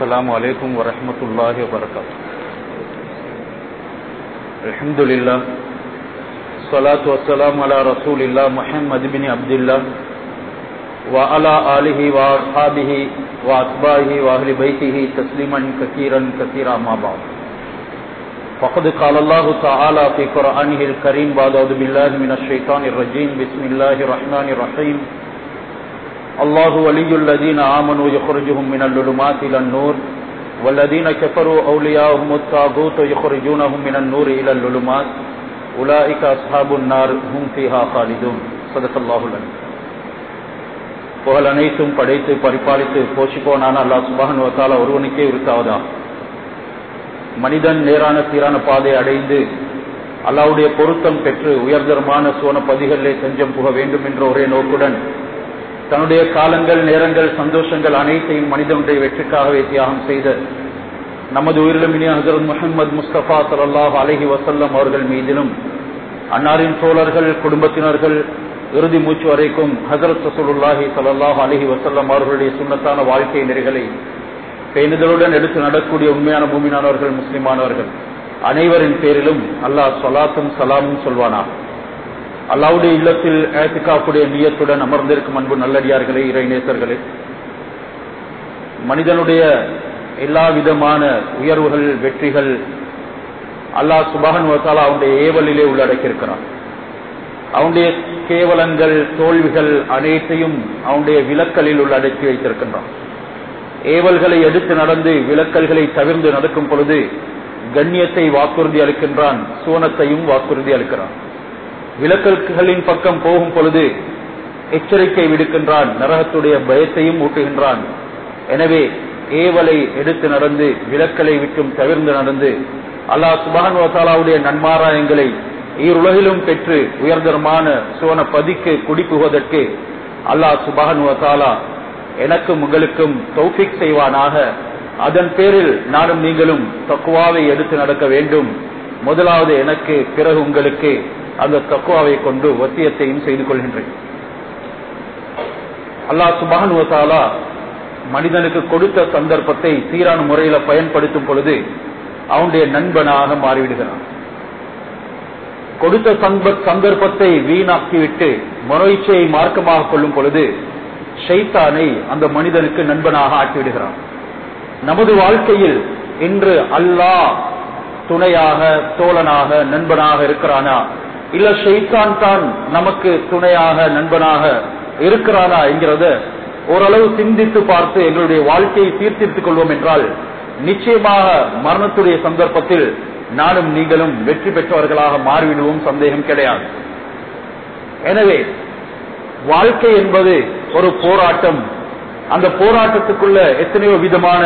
السلام عليكم ورحمة الله وبركاته الحمد لله الصلاة والسلام على رسول الله محمد بن عبد الله وعلى آله وأصحابه وأتباعه وأهل بيته تسليما كثيرا كثيرا ما بعد فقد قال الله تعالى في قرآنه الكريم بعد أعوذ بالله من الشيطان الرجيم بسم الله الرحمن الرحيم الله ولي الذين آمنوا يخرجهم من الظلمات إلى النور والذين كفروا أولياءهم الطاغوت يخرجونهم من النور إلى الظلمات أولئك أصحاب النار هم فيها خالدون صدق الله العظيم புகழ் அனைத்தும் படைத்து பரிபாலித்து போஷிப்போனான அல்லாஹ் சுபான் வத்தாலா ஒருவனுக்கே உரித்தாவதா மனிதன் நேரான சீரான பாதை அடைந்து அல்லாவுடைய பொருத்தம் பெற்று உயர்தரமான சோன பதிகளிலே செஞ்சம் புக வேண்டும் என்ற ஒரே நோக்குடன் தன்னுடைய காலங்கள் நேரங்கள் சந்தோஷங்கள் அனைத்தையும் மனிதனுடைய வெற்றிக்காகவே தியாகம் செய்த நமது உயிரிழமினிய ஹசரத் முகமது முஸ்தபா சல்லாஹ் அலஹி வசல்லம் அவர்கள் மீதிலும் அன்னாரின் தோழர்கள் குடும்பத்தினர்கள் இறுதி மூச்சு வரைக்கும் ஹசரத் சசூலுல்லாஹி சல்லாஹ் அலஹி வசல்லம் அவர்களுடைய சுண்ணத்தான வாழ்க்கை நெறிகளை பேணுதலுடன் எடுத்து நடக்கூடிய உண்மையான பூமியானவர்கள் முஸ்லிமானவர்கள் அனைவரின் பேரிலும் அல்லாஹ் சொலாத்தும் சலாமும் சொல்வானா அல்லாவுடைய இல்லத்தில் ஏத்துக்காக்கூடிய நீயத்துடன் அமர்ந்திருக்கும் அன்பு நல்லடியார்களே இறைநேசர்களே மனிதனுடைய எல்லா விதமான உயர்வுகள் வெற்றிகள் அல்லாஹ் சுபகன் வசாலா அவனுடைய ஏவலிலே உள்ளடக்கியிருக்கிறான் அவனுடைய கேவலங்கள் தோல்விகள் அனைத்தையும் அவனுடைய விலக்கலில் உள்ளடக்கி வைத்திருக்கின்றான் ஏவல்களை எடுத்து நடந்து விலக்கல்களை தவிர்ந்து நடக்கும் பொழுது கண்ணியத்தை வாக்குறுதி அளிக்கின்றான் சோனத்தையும் வாக்குறுதி அளிக்கிறான் விலக்கல்களின் பக்கம் போகும் பொழுது எச்சரிக்கை விடுக்கின்றான் நரகத்துடைய பயத்தையும் ஊட்டுகின்றான் எனவே ஏவலை எடுத்து நடந்து விலக்கலை விட்டும் தவிர்ந்து நடந்து அல்லாஹ் சுபான் வசாலாவுடைய நன்மாராயங்களை ஈருலகிலும் பெற்று உயர்தரமான சோன பதிக்கு குடிப்புவதற்கு அல்லாஹ் சுபான் வசாலா எனக்கும் உங்களுக்கும் தௌஃபிக் செய்வானாக அதன் பேரில் நானும் நீங்களும் தக்குவாவை எடுத்து நடக்க வேண்டும் முதலாவது எனக்கு பிறகு உங்களுக்கு அந்த தக்குவாவை கொண்டு வசியத்தையும் செய்து கொள்கின்றேன் அல்லாஹ் சுபான் வசாலா மனிதனுக்கு கொடுத்த சந்தர்ப்பத்தை சீரான முறையில பயன்படுத்தும் பொழுது அவனுடைய நண்பனாக மாறிவிடுகிறான் கொடுத்த சந்தர்ப்பத்தை வீணாக்கிவிட்டு மனோயிச்சையை மார்க்கமாக கொள்ளும் பொழுது ஷைத்தானை அந்த மனிதனுக்கு நண்பனாக ஆக்கிவிடுகிறான் நமது வாழ்க்கையில் இன்று அல்லாஹ் துணையாக தோழனாக நண்பனாக இருக்கிறானா இல்ல ஷெய்தான் தான் நமக்கு துணையாக நண்பனாக இருக்கிறானா என்கிறத ஓரளவு சிந்தித்து பார்த்து எங்களுடைய வாழ்க்கையை சீர்திருத்திக் கொள்வோம் என்றால் நிச்சயமாக மரணத்துடைய சந்தர்ப்பத்தில் நானும் நீங்களும் வெற்றி பெற்றவர்களாக மாறிவிடுவோம் சந்தேகம் கிடையாது எனவே வாழ்க்கை என்பது ஒரு போராட்டம் அந்த போராட்டத்துக்குள்ள எத்தனையோ விதமான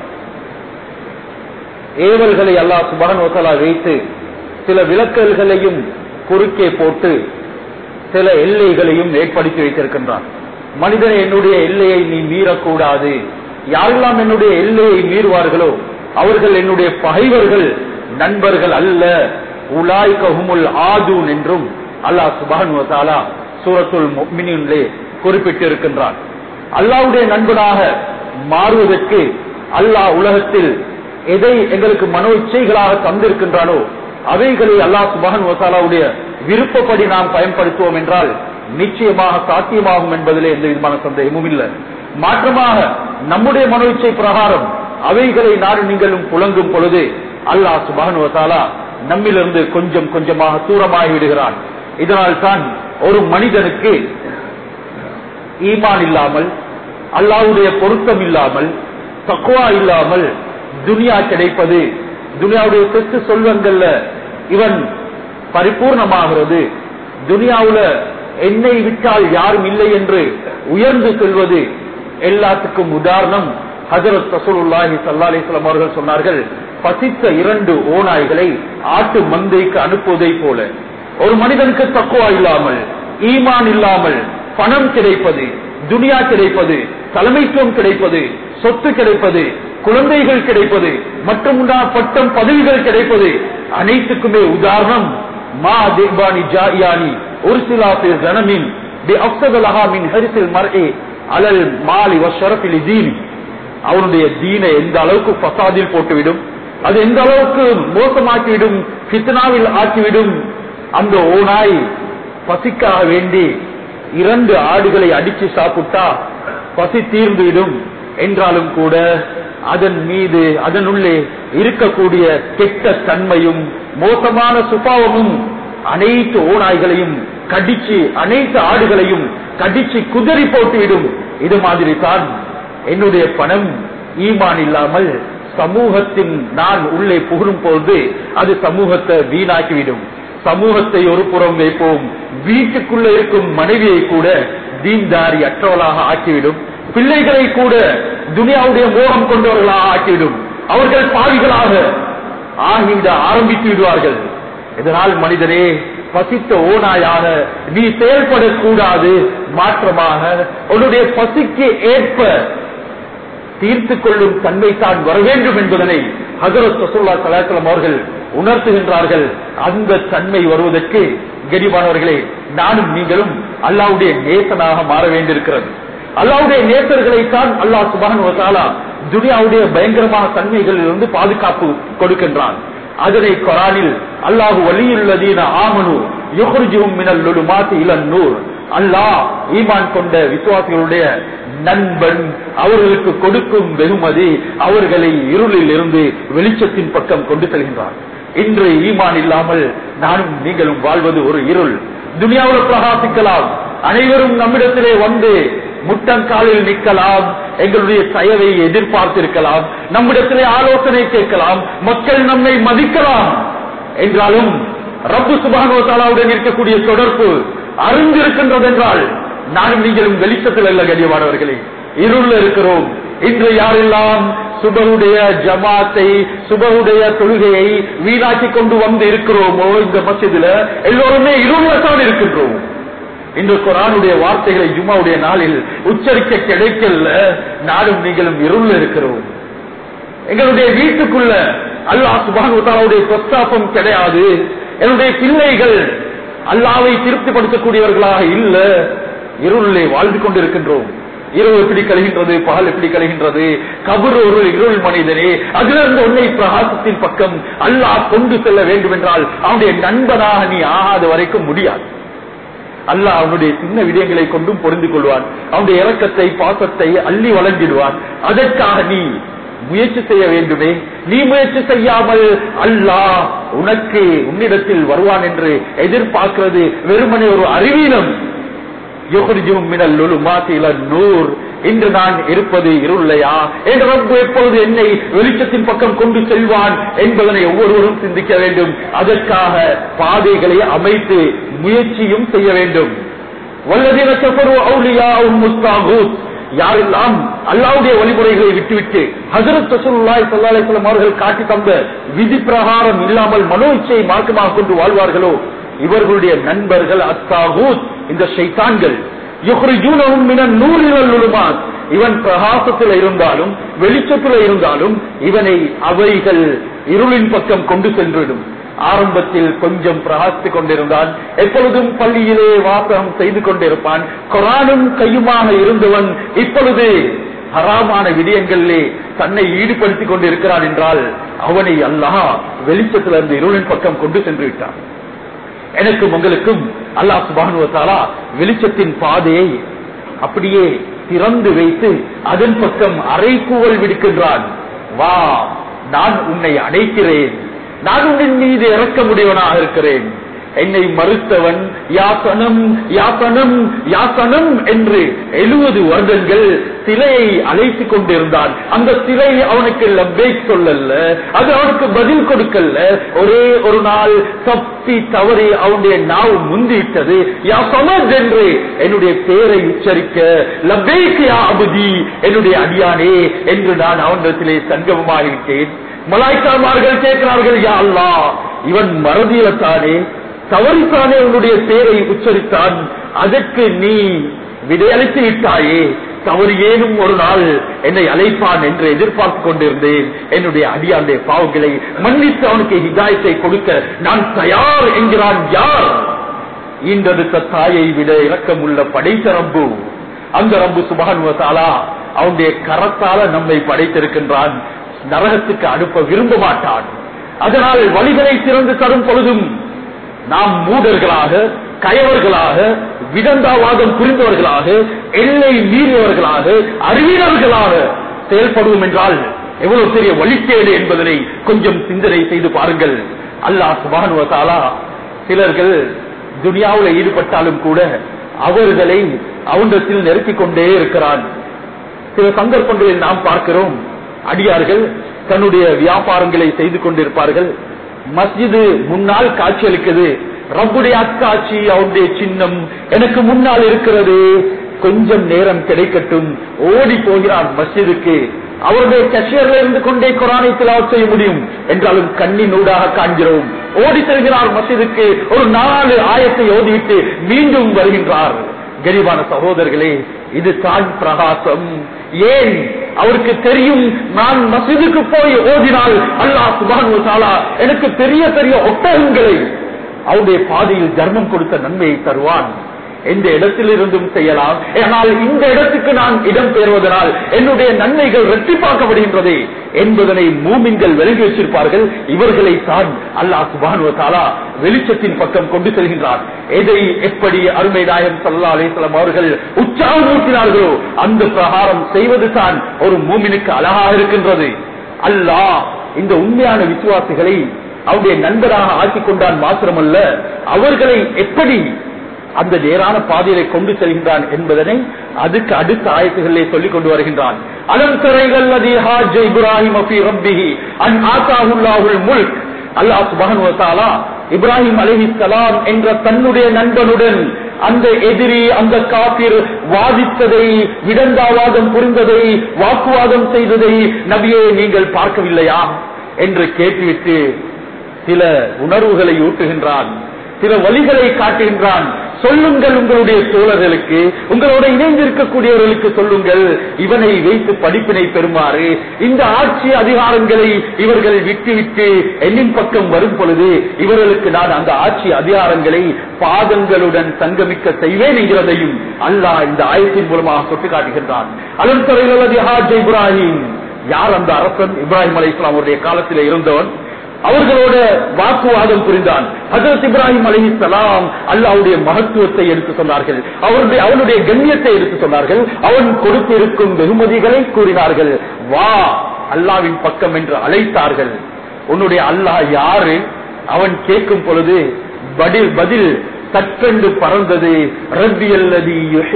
ஏவல்களை அல்லாஹ் சுபகன் வசலா வைத்து சில விலக்கல்களையும் குறுக்கே போட்டு சில எல்லைகளையும் ஏற்படுத்தி வைத்திருக்கின்றான் மனிதன் என்னுடைய எல்லையை நீ மீறக்கூடாது யாரெல்லாம் என்னுடைய எல்லையை மீறுவார்களோ அவர்கள் என்னுடைய பகைவர்கள் நண்பர்கள் அல்ல உலாய் கஹுமுல் ஆதூன் என்றும் அல்லாஹ் சுபான் வசாலா சூரத்துல் மினிலே குறிப்பிட்டிருக்கின்றான் அல்லாவுடைய நண்பனாக மாறுவதற்கு அல்லாஹ் உலகத்தில் எதை எங்களுக்கு மனோ இச்சைகளாக தந்திருக்கின்றானோ அவைகளை அல்லாஹ் சுபகன் வசாலாவுடைய விருப்பப்படி நாம் பயன்படுத்துவோம் என்றால் நிச்சயமாக சாத்தியமாகும் என்பதிலே எந்த விதமான சந்தேகமும் இல்லை மாற்றமாக நம்முடைய மனோ இச்சை பிரகாரம் அவைகளை நாடு நீங்களும் புழங்கும் பொழுது அல்லாஹ் சுபகன் வசாலா நம்மிலிருந்து கொஞ்சம் கொஞ்சமாக தூரமாகி விடுகிறான் இதனால் தான் ஒரு மனிதனுக்கு ஈமான் இல்லாமல் அல்லாவுடைய பொருத்தம் இல்லாமல் தக்குவா இல்லாமல் துனியா கிடைப்பது துனியாவுடைய சொத்து சொல்வங்கள்ல இவன் பரிபூர்ணமாகிறது துனியாவுல என்னை விட்டால் யாரும் இல்லை என்று உயர்ந்து செல்வது எல்லாத்துக்கும் உதாரணம் ஹசரத் ரசூலுல்லாஹி சல்லா அலிஸ்லாம் அவர்கள் சொன்னார்கள் பசித்த இரண்டு ஓநாய்களை ஆட்டு மந்தைக்கு அனுப்புவதை போல ஒரு மனிதனுக்கு தக்குவா இல்லாமல் ஈமான் இல்லாமல் பணம் கிடைப்பது துனியா கிடைப்பது தலைமைத்துவம் கிடைப்பது சொத்து கிடைப்பது குழந்தைகள் கிடைப்பது மற்றும் பட்டம் பதவிகள் கிடைப்பது அனைத்துக்குமே உதாரணம் மா தேவானி ஜாயானி ஒரு சிலா ஜனமின் بأفسد لها من حرص المرء على المال والشرف لدينه அவனுடைய தீனை எந்த அளவுக்கு பசாதில் போட்டுவிடும் அது எந்த அளவுக்கு மோசமாக்கிவிடும் ஃபித்னாவில் ஆக்கிவிடும் அந்த ஓனாய் பசிக்காக வேண்டி இரண்டு ஆடுகளை அடிச்சு சாப்பிட்டா பசி தீர்ந்துவிடும் என்றாலும் கூட அதன் மீது அதனுள்ளே இருக்கக்கூடிய கெட்ட தன்மையும் மோசமான சுபாவமும் அனைத்து ஓநாய்களையும் கடிச்சு அனைத்து ஆடுகளையும் கடிச்சு குதறி போட்டுவிடும் இது மாதிரி தான் என்னுடைய பணம் ஈமான் இல்லாமல் சமூகத்தின் நான் உள்ளே புகழும் போது அது சமூகத்தை வீணாக்கிவிடும் சமூகத்தை ஒரு புறம் வைப்போம் வீட்டுக்குள்ள இருக்கும் மனைவியை கூட தீன்தாரி அற்றவளாக ஆக்கிவிடும் பிள்ளைகளை கூட துனியாவுடைய மோகம் கொண்டவர்களாக ஆக்கிவிடும் அவர்கள் பாவிகளாக ஆகிவிட ஆரம்பித்து விடுவார்கள் இதனால் மனிதனே பசித்த ஓனாயாக நீ செயல்படக்கூடாது மாற்றமாக உன்னுடைய பசிக்கு ஏற்ப தீர்த்து கொள்ளும் தன்மை தான் வர வேண்டும் என்பதனை ஹசரத் ரசூல்லா கலாச்சலம் அவர்கள் உணர்த்துகின்றார்கள் அந்த தன்மை வருவதற்கு கரிமானவர்களே நானும் நீங்களும் அல்லாவுடைய நேசனாக மாற வேண்டியிருக்கிறது அல்லாவுடைய நேசர்களைத்தான் அல்லாஹ் சுபான் வசாலா துனியாவுடைய பயங்கரமான தன்மைகளில் இருந்து பாதுகாப்பு கொடுக்கின்றான் அதனை கொரானில் அல்லாஹு வலியுள்ளதீன ஆமனு யுஹர்ஜும் மினல் லுலுமாத்தி இளன் நூர் அல்லாஹ் ஈமான் கொண்ட விசுவாசிகளுடைய நண்பன் அவர்களுக்கு கொடுக்கும் வெகுமதி அவர்களை இருளில் இருந்து வெளிச்சத்தின் பக்கம் கொண்டு செல்கின்றார் இன்று ஈமான் இல்லாமல் நானும் நீங்களும் வாழ்வது ஒரு இருள் துனியாவில் பிரகாசிக்கலாம் அனைவரும் நம்மிடத்திலே வந்து முட்டங்காலில் நிற்கலாம் எங்களுடைய தயவை எதிர்பார்த்திருக்கலாம் நம்மிடத்திலே ஆலோசனை கேட்கலாம் மக்கள் நம்மை மதிக்கலாம் என்றாலும் ரப்பு சுபானுவத்தாலாவுடன் இருக்கக்கூடிய தொடர்பு அறிந்திருக்கின்றது என்றால் நானும் நீங்களும் வெளிச்சத்தில் அல்ல கண்ணியமானவர்களே இருள் இருக்கிறோம் இன்று யாரெல்லாம் சுபருடைய ஜமாத்தை சுபருடைய தொழுகையை வீணாக்கி கொண்டு வந்து இருக்கிறோமோ இந்த மசிதில எல்லோருமே இருள்ல தான் இருக்கின்றோம் இன்று குரானுடைய வார்த்தைகளை ஜும்மாவுடைய நாளில் உச்சரிக்க கிடைக்கல நானும் நீங்களும் இருள் இருக்கிறோம் எங்களுடைய வீட்டுக்குள்ள அல்லாஹ் சுபானுடைய பிரஸ்தாபம் கிடையாது என்னுடைய பிள்ளைகள் அல்லாவை திருப்திப்படுத்தக்கூடியவர்களாக இல்ல இருளிலே வாழ்ந்து கொண்டிருக்கின்றோம் இரவு எப்படி கழிகின்றது பகல் எப்படி கழிகின்றது கபர் ஒரு இருள் மனிதனே அதிலிருந்து உன்னை பிரகாசத்தின் பக்கம் அல்லாஹ் கொண்டு செல்ல வேண்டும் என்றால் அவனுடைய நண்பனாக நீ ஆகாத வரைக்கும் முடியாது அல்லாஹ் அவனுடைய சின்ன விடயங்களை கொண்டும் பொருந்து கொள்வான் அவனுடைய இறக்கத்தை பாசத்தை அள்ளி வழங்கிடுவான் அதற்காக நீ முயற்சி செய்ய வேண்டுமே நீ முயற்சி செய்யாமல் அல்லாஹ் உனக்கு உன்னிடத்தில் வருவான் என்று எதிர்பார்க்கிறது வெறுமனே ஒரு அறிவீனம் நூர் இன்று நான் இருப்பது இருளையா என்று ரப்பு எப்பொழுது என்னை வெளிச்சத்தின் பக்கம் கொண்டு செல்வான் என்பதனை ஒவ்வொருவரும் சிந்திக்க வேண்டும் அதற்காக பாதைகளை அமைத்து முயற்சியும் செய்ய வேண்டும் வல்லதீன சஃபரு அவுலியா முஸ்தாகூத் யாரெல்லாம் அல்லாவுடைய வழிமுறைகளை விட்டுவிட்டு ஹசரத் ரசூலுல்லாஹி ஸல்லல்லாஹு அலைஹி வஸல்லம் அவர்கள் காட்டி தந்த விதி பிரகாரம் இல்லாமல் மனோ இச்சையை மார்க்கமாக கொண்டு வாழ்வார்களோ இவர்களுடைய நண்பர்கள் அத்தாகூத் இந்த ஷைத்தான்கள் யுஹ்ரிஜூனஹும் மினன் நூர் இலல் உலுமாத் இவன் பிரகாசத்தில் இருந்தாலும் வெளிச்சத்தில் இருந்தாலும் இவனை அவைகள் இருளின் பக்கம் கொண்டு சென்றுவிடும் ஆரம்பத்தில் கொஞ்சம் பிரகாசித்துக் கொண்டிருந்தான் எப்பொழுதும் பள்ளியிலே வாசகம் செய்து கொண்டிருப்பான் குரானும் கையுமாக இருந்தவன் இப்பொழுது ஹராமான விடயங்களிலே தன்னை ஈடுபடுத்திக் கொண்டிருக்கிறான் என்றால் அவனை அல்லாஹ் வெளிச்சத்திலிருந்து இருளின் பக்கம் கொண்டு சென்று விட்டான் எனக்கும் உங்களுக்கும் அல்லாஹ் சுபானுவத்தாலா வெளிச்சத்தின் பாதையை அப்படியே திறந்து வைத்து அதன் பக்கம் அரைக்கூவல் விடுக்கின்றான் வா நான் உன்னை அடைக்கிறேன் நான் உன்னின் மீது இறக்க முடியவனாக இருக்கிறேன் என்னை மறுத்தவன் யாசனம் யாசனம் யாசனம் என்று எழுபது வருடங்கள் சிலையை அழைத்துக் கொண்டிருந்தான் அந்த சிலை அவனுக்கு லப்பை சொல்லல அது அவனுக்கு பதில் கொடுக்கல ஒரே ஒரு நாள் தப்பி தவறி அவனுடைய நாவு முந்திவிட்டது யா சமத் என்று என்னுடைய பேரை உச்சரிக்க லப்பேக்கு யா அபுதி என்னுடைய அடியானே என்று நான் அவனிடத்திலே சங்கமமாகிவிட்டேன் மலாய்க்காமார்கள் கேட்கிறார்கள் யா அல்லா இவன் மறதியிலத்தானே தவறித்தானே உன்னுடைய பேரை உச்சரித்தான் அதற்கு நீ விடையளித்து விட்டாயே தவறு ஏனும் ஒரு நாள் என்னை அழைப்பான் என்று எதிர்பார்த்து கொண்டிருந்தேன் என்னுடைய அடியாண்டே பாவங்களை மன்னித்து அவனுக்கு ஹிதாயத்தை கொடுக்க நான் தயார் என்கிறான் யார் ஈன்றெடுத்த தாயை விட இரக்கமுள்ள படைத்த ரப்பு அந்த ரப்பு சுபானுவத்தாலா அவனுடைய கரத்தால நம்மை படைத்திருக்கின்றான் நரகத்துக்கு அனுப்ப விரும்ப மாட்டான் அதனால் வழிகளை திறந்து தரும் பொழுதும் நாம் மூடர்களாக கயவர்களாக விதந்தாவாதம் புரிந்தவர்களாக எல்லை மீறியவர்களாக அறிவியவர்களாக செயல்படுவோம் என்றால் எவ்வளவு பெரிய வழிகேடு என்பதனை கொஞ்சம் சிந்தனை செய்து பாருங்கள் அல்லாஹ் சுபானுவத்தாலா சிலர்கள் துனியாவில் ஈடுபட்டாலும் கூட அவர்களை அவண்டத்தில் நெருக்கிக் கொண்டே இருக்கிறான் சில சந்தர்ப்பங்களில் நாம் பார்க்கிறோம் அடியார்கள் தன்னுடைய வியாபாரங்களை செய்து கொண்டிருப்பார்கள் மஸ்ஜிது முன்னால் காட்சியளிக்குது ரப்புடைய அக்காட்சி அவருடைய சின்னம் எனக்கு முன்னால் இருக்கிறது கொஞ்சம் நேரம் கிடைக்கட்டும் ஓடி போகிறான் மஸ்ஜிதுக்கு அவருடைய கஷியர்ல இருந்து கொண்டே குரானை திலாவத் செய்ய முடியும் என்றாலும் கண்ணின் ஊடாக காண்கிறோம் ஓடி செல்கிறார் மஸ்ஜிதுக்கு ஒரு நாலு ஆயத்தை ஓதிவிட்டு மீண்டும் வருகின்றார் கரிவான சகோதரர்களே இது தான் பிரகாசம் ஏன் அவருக்கு தெரியும் நான் மசிதுக்கு போய் ஓதினால் அல்லாஹ் சுபானு தாலா எனக்கு பெரிய பெரிய ஒட்டகங்களை அவருடைய பாதையில் தர்மம் கொடுத்த நன்மையை தருவான் எந்த இடத்திலிருந்தும் செய்யலாம் ஆனால் இந்த இடத்துக்கு நான் இடம் பெறுவதனால் என்னுடைய நன்மைகள் ரெட்டிப்பாக்கப்படுகின்றது என்பதனை மூமின்கள் விலகி வச்சிருப்பார்கள் இவர்களை தான் அல்லாஹ் சுபானுவ தாலா வெளிச்சத்தின் பக்கம் கொண்டு செல்கின்றார் எதை எப்படி அருமை நாயம் சல்லா அலிஸ்லாம் அவர்கள் உற்சாகமூட்டினார்களோ அந்த பிரகாரம் செய்வது தான் ஒரு மூமினுக்கு அழகாக இருக்கின்றது அல்லாஹ் இந்த உண்மையான விசுவாசிகளை அவருடைய நண்பராக ஆக்கிக் கொண்டான் மாத்திரமல்ல அவர்களை எப்படி அந்த நேரான பாதையிலே கொண்டு செல்கின்றான் என்பதனை அதுக்கு அடுத்த ஆயத்துகளிலே சொல்லிக் கொண்டு வருகின்றான் அலம் திரைகள் இப்ராஹிம் அன் ஆசாஹுல்லாஹுல் முல்க் அல்லாஹ் சுபஹன் வத்தாலா இப்ராஹிம் அலிஹிஸ்லாம் என்ற தன்னுடைய நண்பனுடன் அந்த எதிரி அந்த காபிர் வாதித்ததை விடந்தாவாதம் புரிந்ததை வாக்குவாதம் செய்ததை நபியே நீங்கள் பார்க்கவில்லையா என்று கேட்டுவிட்டு சில உணர்வுகளை ஊட்டுகின்றான் சில வழிகளை காட்டுகின்றான் சொல்லுங்கள் உங்களுடைய தோழர்களுக்கு உங்களோட இணைந்து இருக்கக்கூடியவர்களுக்கு சொல்லுங்கள் இவனை வைத்து படிப்பினை பெறுமாறு இந்த ஆட்சி அதிகாரங்களை இவர்கள் விட்டுவிட்டு என்னின் பக்கம் வரும் பொழுது இவர்களுக்கு நான் அந்த ஆட்சி அதிகாரங்களை பாதங்களுடன் சங்கமிக்க செய்வேன் என்கிறதையும் அல்லாஹ் இந்த ஆயத்தின் மூலமாக சுட்டி காட்டுகின்றான் அலன் துறையில் இப்ராஹிம் யார் அந்த அரசன் இப்ராஹிம் அலி இஸ்லாமுடைய காலத்தில் இருந்தவன் அவர்களோட வாக்குவாதம் புரிந்தான் ஹசரத் இப்ராஹிம் அலி சலாம் அல்லாவுடைய மகத்துவத்தை எடுத்து சொன்னார்கள் அவருடைய அவனுடைய கண்ணியத்தை எடுத்து சொன்னார்கள் அவன் கொடுத்திருக்கும் வெகுமதிகளை கூறினார்கள் வா அல்லாவின் பக்கம் என்று அழைத்தார்கள் உன்னுடைய அல்லாஹ் யாரு அவன் கேட்கும் பொழுது பதில் பதில் சற்றென்று பறந்தது ரப்பி அல்லதி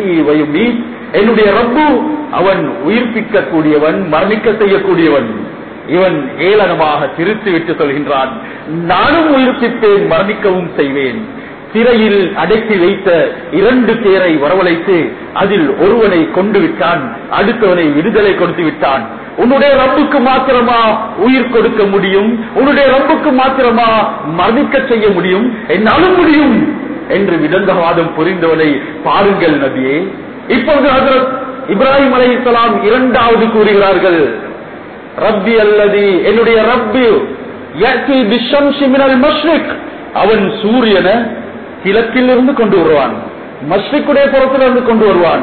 என்னுடைய ரப்பு அவன் உயிர்ப்பிக்க கூடியவன் மரணிக்க செய்யக்கூடியவன் இவன் ஏளனமாக திருத்தி விட்டு சொல்கின்றான் நானும் உயிர்ப்பிப்பேன் மரணிக்கவும் செய்வேன் சிறையில் அடக்கி வைத்த இரண்டு பேரை வரவழைத்து அதில் ஒருவனை கொண்டு விட்டான் அடுத்தவனை விடுதலை கொடுத்து விட்டான் உன்னுடைய ரப்புக்கு மாத்திரமா உயிர் கொடுக்க முடியும் உன்னுடைய ரப்புக்கு மாத்திரமா மரணிக்க செய்ய முடியும் என்னாலும் முடியும் என்று விடந்தவாதம் புரிந்தவனை பாருங்கள் நபியே இப்போது ஹசரத் இப்ராஹிம் அலை இரண்டாவது கூறுகிறார்கள் ரப்பி அல்லதி என்னுடைய ரப்பி மஷ்ரிக் அவன் சூரியனை கிழக்கில் இருந்து கொண்டு வருவான் மஷ்ரிக்குடைய புறத்திலிருந்து கொண்டு வருவான்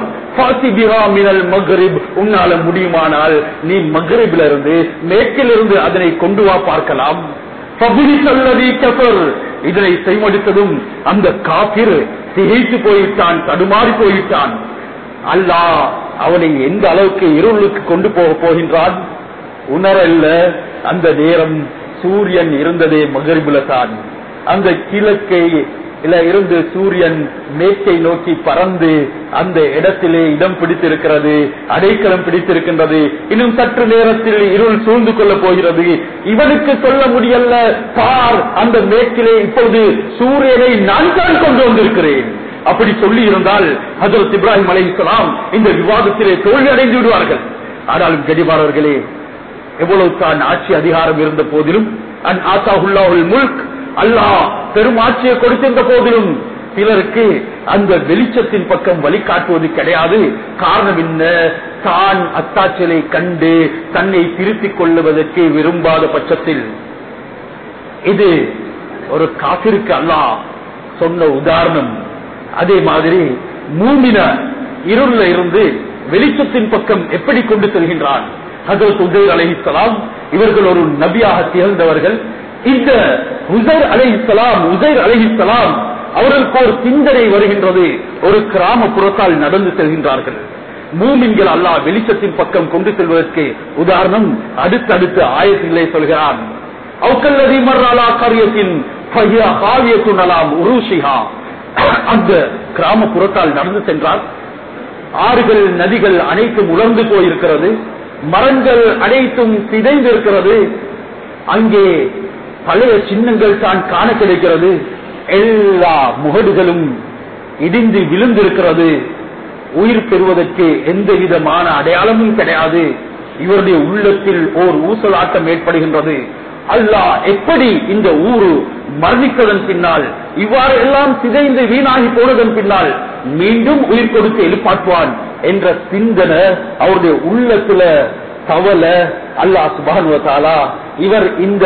உன்னால முடியுமானால் நீ மகரிபில இருந்து மேற்கில் இருந்து அதனை கொண்டு வா பார்க்கலாம் இதனை செய்மடித்ததும் அந்த காப்பிர் திகைத்து போய்விட்டான் தடுமாறி போய்விட்டான் அல்லாஹ் அவனை எந்த அளவுக்கு இருளுக்கு கொண்டு போக போகின்றான் உணரல்ல அந்த நேரம் சூரியன் இருந்ததே மகரிபுல தான் அந்த கிழக்கை இருந்து சூரியன் மேற்கை நோக்கி பறந்து அந்த இடத்திலே இடம் பிடித்திருக்கிறது அடைக்கலம் பிடித்திருக்கின்றது இன்னும் சற்று நேரத்தில் இருள் சூழ்ந்து கொள்ள போகிறது இவனுக்கு சொல்ல முடியல பார் அந்த மேற்கிலே இப்போது சூரியனை நான் தான் கொண்டு வந்திருக்கிறேன் அப்படி சொல்லி இருந்தால் ஹசரத் இப்ராஹிம் அலை இந்த விவாதத்திலே தோல்வி அடைந்து விடுவார்கள் ஆனாலும் கடிவாரர்களே எவ்வளவு தான் ஆட்சி அதிகாரம் இருந்த போதிலும் அன் ஆசாஹுல்லாஹுல் முல்க் அல்லாஹ் பெரும் ஆட்சியை கொடுத்திருந்த போதிலும் சிலருக்கு அந்த வெளிச்சத்தின் பக்கம் வழிகாட்டுவது கிடையாது காரணம் என்ன தான் அத்தாச்சலை கண்டு தன்னை திருத்திக் கொள்ளுவதற்கு விரும்பாத பட்சத்தில் இது ஒரு காப்பிற்கு அல்லாஹ் சொன்ன உதாரணம் அதே மாதிரி மூமின இருள்ல இருந்து வெளிச்சத்தின் பக்கம் எப்படி கொண்டு செல்கின்றான் ஹசரத் உசைர் அலைஹிஸ்ஸலாம் இவர்கள் ஒரு நபியாக திகழ்ந்தவர்கள் இந்த உசைர் அலைஹிஸ்ஸலாம் உசைர் அலைஹிஸ்ஸலாம் அவர்களுக்கு ஒரு சிந்தனை வருகின்றது ஒரு கிராமப்புறத்தால் நடந்து செல்கின்றார்கள் மூமின்கள் அல்லாஹ் வெளிச்சத்தின் பக்கம் கொண்டு செல்வதற்கு உதாரணம் அடுத்தடுத்த ஆயத்திலே சொல்கிறான் அவுக்கல்லதி மர்ராலா காரியத்தின் அந்த கிராமப்புறத்தால் நடந்து சென்றார் ஆறுகள் நதிகள் அனைத்தும் உலர்ந்து போயிருக்கிறது மரங்கள் அனைத்தும் சிதைந்திருக்கிறது அங்கே பழைய சின்னங்கள் தான் காண கிடைக்கிறது எல்லா முகடுகளும் இடிந்து விழுந்திருக்கிறது உயிர் பெறுவதற்கு எந்த விதமான அடையாளமும் கிடையாது இவருடைய உள்ளத்தில் ஓர் ஊசலாட்டம் ஏற்படுகின்றது அல்லாஹ் எப்படி இந்த ஊரு மரணித்ததன் பின்னால் இவ்வாறு எல்லாம் சிதைந்து வீணாகி போனதன் பின்னால் மீண்டும் உயிர் கொடுத்து எழுப்பாட்டுவான் என்ற சிந்தனை அவருடைய உள்ளத்துல தவல அல்லாஹ் சுபானுவத்தாலா இவர் இந்த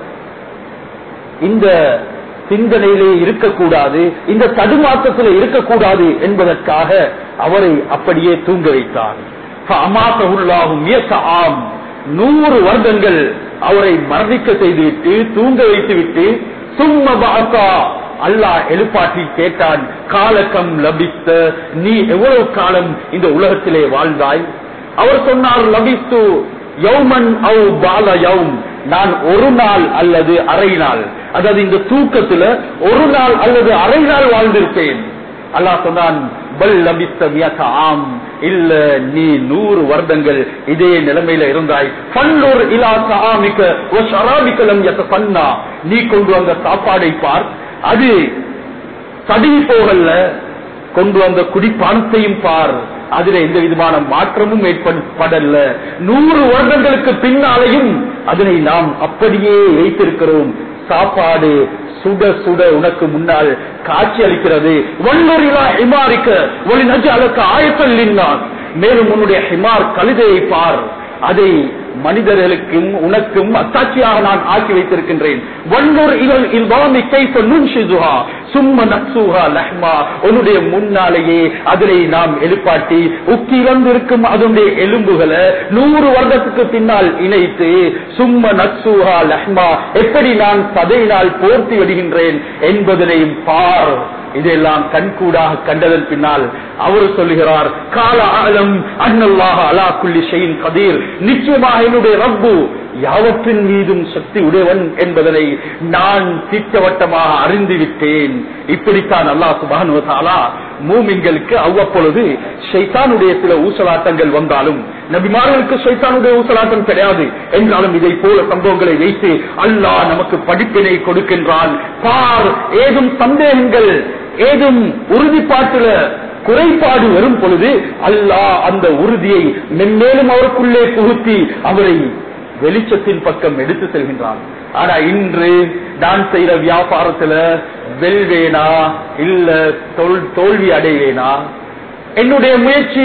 இந்த சிந்தனையிலே இருக்கக்கூடாது இந்த தடுமாற்றத்தில் இருக்கக்கூடாது என்பதற்காக அவரை அப்படியே தூங்க வைத்தார் ஆம் நூறு வருடங்கள் அவரை மரணிக்க செய்துவிட்டு தூங்க வைத்துவிட்டு சும்ம பாக்கா அல்லாஹ் எழுப்பாட்டி கேட்டான் காலக்கம் லபித்த நீ எவ்வளவு காலம் இந்த உலகத்திலே வாழ்ந்தாய் அவர் சொன்னார் லபித்து யௌமன் அவு பால யௌம் நான் ஒரு நாள் அல்லது அரை நாள் அதாவது இந்த தூக்கத்துல ஒரு நாள் அல்லது அரை நாள் வாழ்ந்திருப்பேன் அல்லாஹ் சொன்னான் பல் லபித்த மியக ஆம் இல்ல நீ நூறு வருடங்கள் இதே நிலைமையில இருந்தாய் பல்லூர் இலா சாமிக்க ஓ ஷராபிக்கலம் எத்த பண்ணா நீ கொண்டு வந்த சாப்பாடை பார் அது தடுவி போகல கொண்டு வந்த குடிப்பானத்தையும் பார் அதுல எந்த விதமான மாற்றமும் ஏற்படல நூறு வருடங்களுக்கு பின்னாலையும் அதனை நாம் அப்படியே வைத்திருக்கிறோம் சாப்பாடு சுட சுட உனக்கு முன்னால் காட்சி அளிக்கிறது வல்லூரிலா ஹிமாரிக்க ஒளி நஜு அதற்கு ஆயத்தல் நின்றான் மேலும் உன்னுடைய ஹிமார் கழுதையை பார் அதை மனிதர்களுக்கும் உனக்கும் அத்தாட்சியாக நான் ஆக்கி வைத்திருக்கின்றேன் வல்லூர் இவள் இல்வாமி கைஃப நுன்ஷிதுஹா சும்ம நக்சுஹா லஹ்மா உன்னுடைய முன்னாலேயே அதனை நாம் எழுப்பாட்டி உக்கி வந்திருக்கும் அதனுடைய எலும்புகளை நூறு வருடத்துக்கு பின்னால் இணைத்து சும்ம நக்சுஹா லஹ்மா எப்படி நான் சதையினால் போர்த்தி விடுகின்றேன் என்பதனையும் பார் இதெல்லாம் கண்கூடாக கண்டதன் பின்னால் அவர் சொல்லுகிறார் கால ஆலம் அன்னல்லாக அலா குல்லி ஷெயின் கதீர் நிச்சயமாக என்னுடைய ரப்பு யாவற்றின் மீதும் சக்தி உடையவன் என்பதனை நான் திட்டவட்டமாக அறிந்து விட்டேன் இப்படித்தான் அல்லாஹ் சுபானுவதாலா மூமின்களுக்கு அவ்வப்பொழுது ஷைத்தானுடைய சில ஊசலாட்டங்கள் வந்தாலும் நபிமார்களுக்கு ஷைத்தானுடைய ஊசலாட்டம் கிடையாது என்றாலும் இதை போல சம்பவங்களை வைத்து அல்லாஹ் நமக்கு படிப்பினை கொடுக்கின்றான் பார் ஏதும் சந்தேகங்கள் ஏதும் உறுதிப்பாட்டுல குறைபாடு வரும் பொழுது அல்லாஹ் அந்த உறுதியை மென்மேலும் அவருக்குள்ளே புகுத்தி அவரை வெளிச்சத்தின் பக்கம் எடுத்து செல்கின்றான் ஆனா இன்று நான் செய்யற வியாபாரத்துல வெல்வேனா இல்ல தோல்வி அடைவேனா என்னுடைய முயற்சி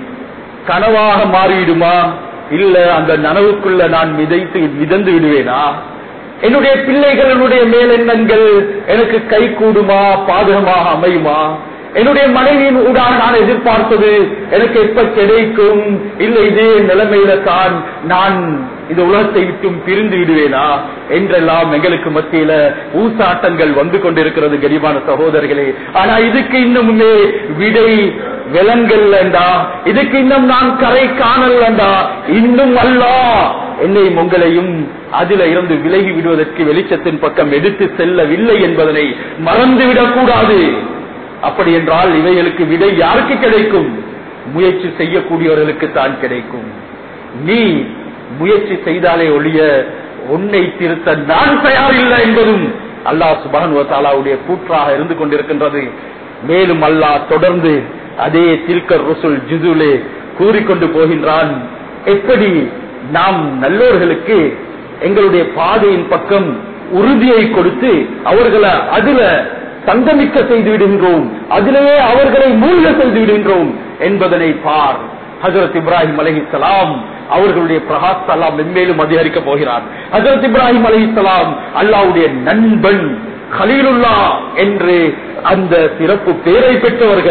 கனவாக மாறிவிடுமா இல்ல அந்த நனவுக்குள்ள நான் மிதைத்து மிதந்து விடுவேனா என்னுடைய பிள்ளைகளுடைய மேலெண்ணங்கள் எனக்கு கை கூடுமா பாதகமாக அமையுமா என்னுடைய மனைவியின் ஊடாக நான் எதிர்பார்த்தது எனக்கு எப்ப கிடைக்கும் இல்லை இதே நிலைமையில தான் நான் இந்த உலகத்தை விட்டும் பிரிந்து விடுவேனா என்றெல்லாம் எங்களுக்கு மத்தியில ஊசாட்டங்கள் வந்து கொண்டிருக்கிறது கரிபான சகோதரர்களே ஆனா இதுக்கு இன்னுமே விடை விலங்கல்லண்டா இதுக்கு இன்னும் நான் கரை காணல்லண்டா இன்னும் அல்லா என்னையும் உங்களையும் அதில இருந்து விலகி விடுவதற்கு வெளிச்சத்தின் பக்கம் எடுத்து செல்லவில்லை என்பதனை மறந்துவிடக் கூடாது அப்படி என்றால் இவைகளுக்கு விடை யாருக்கு கிடைக்கும் முயற்சி செய்யக்கூடியவர்களுக்கு தான் கிடைக்கும் நீ முயற்சி செய்தாலே ஒழிய உன்னை திருத்த நான் தயாரில்லை என்பதும் அல்லாஹ் சுபான் வசாலாவுடைய கூற்றாக இருந்து கொண்டிருக்கின்றது மேலும் அல்லாஹ் தொடர்ந்து அதே தில்கர் ருசுல் ஜிதுலே கூறிக்கொண்டு போகின்றான் எப்படி நாம் நல்லோர்களுக்கு எங்களுடைய பாதையின் பக்கம் உறுதியை கொடுத்து அவர்களை அதுல சங்கமிக்க செய்து விடுகின்றோம் அதிலேயே அவர்களை மூழ்க செய்து விடுகின்றோம் என்பதனை பார் ஹசரத் இப்ராஹிம் அலஹிசலாம் அவர்களுடைய பிரகாஷ் அல்லாம் மென்மேலும் அதிகரிக்க போகிறார் ஹசரத் இப்ராஹிம் அலஹிசலாம் அல்லாவுடைய நண்பன் ஹலீலுல்லா என்று அந்த சிறப்பு பேரை பெற்றவர்கள்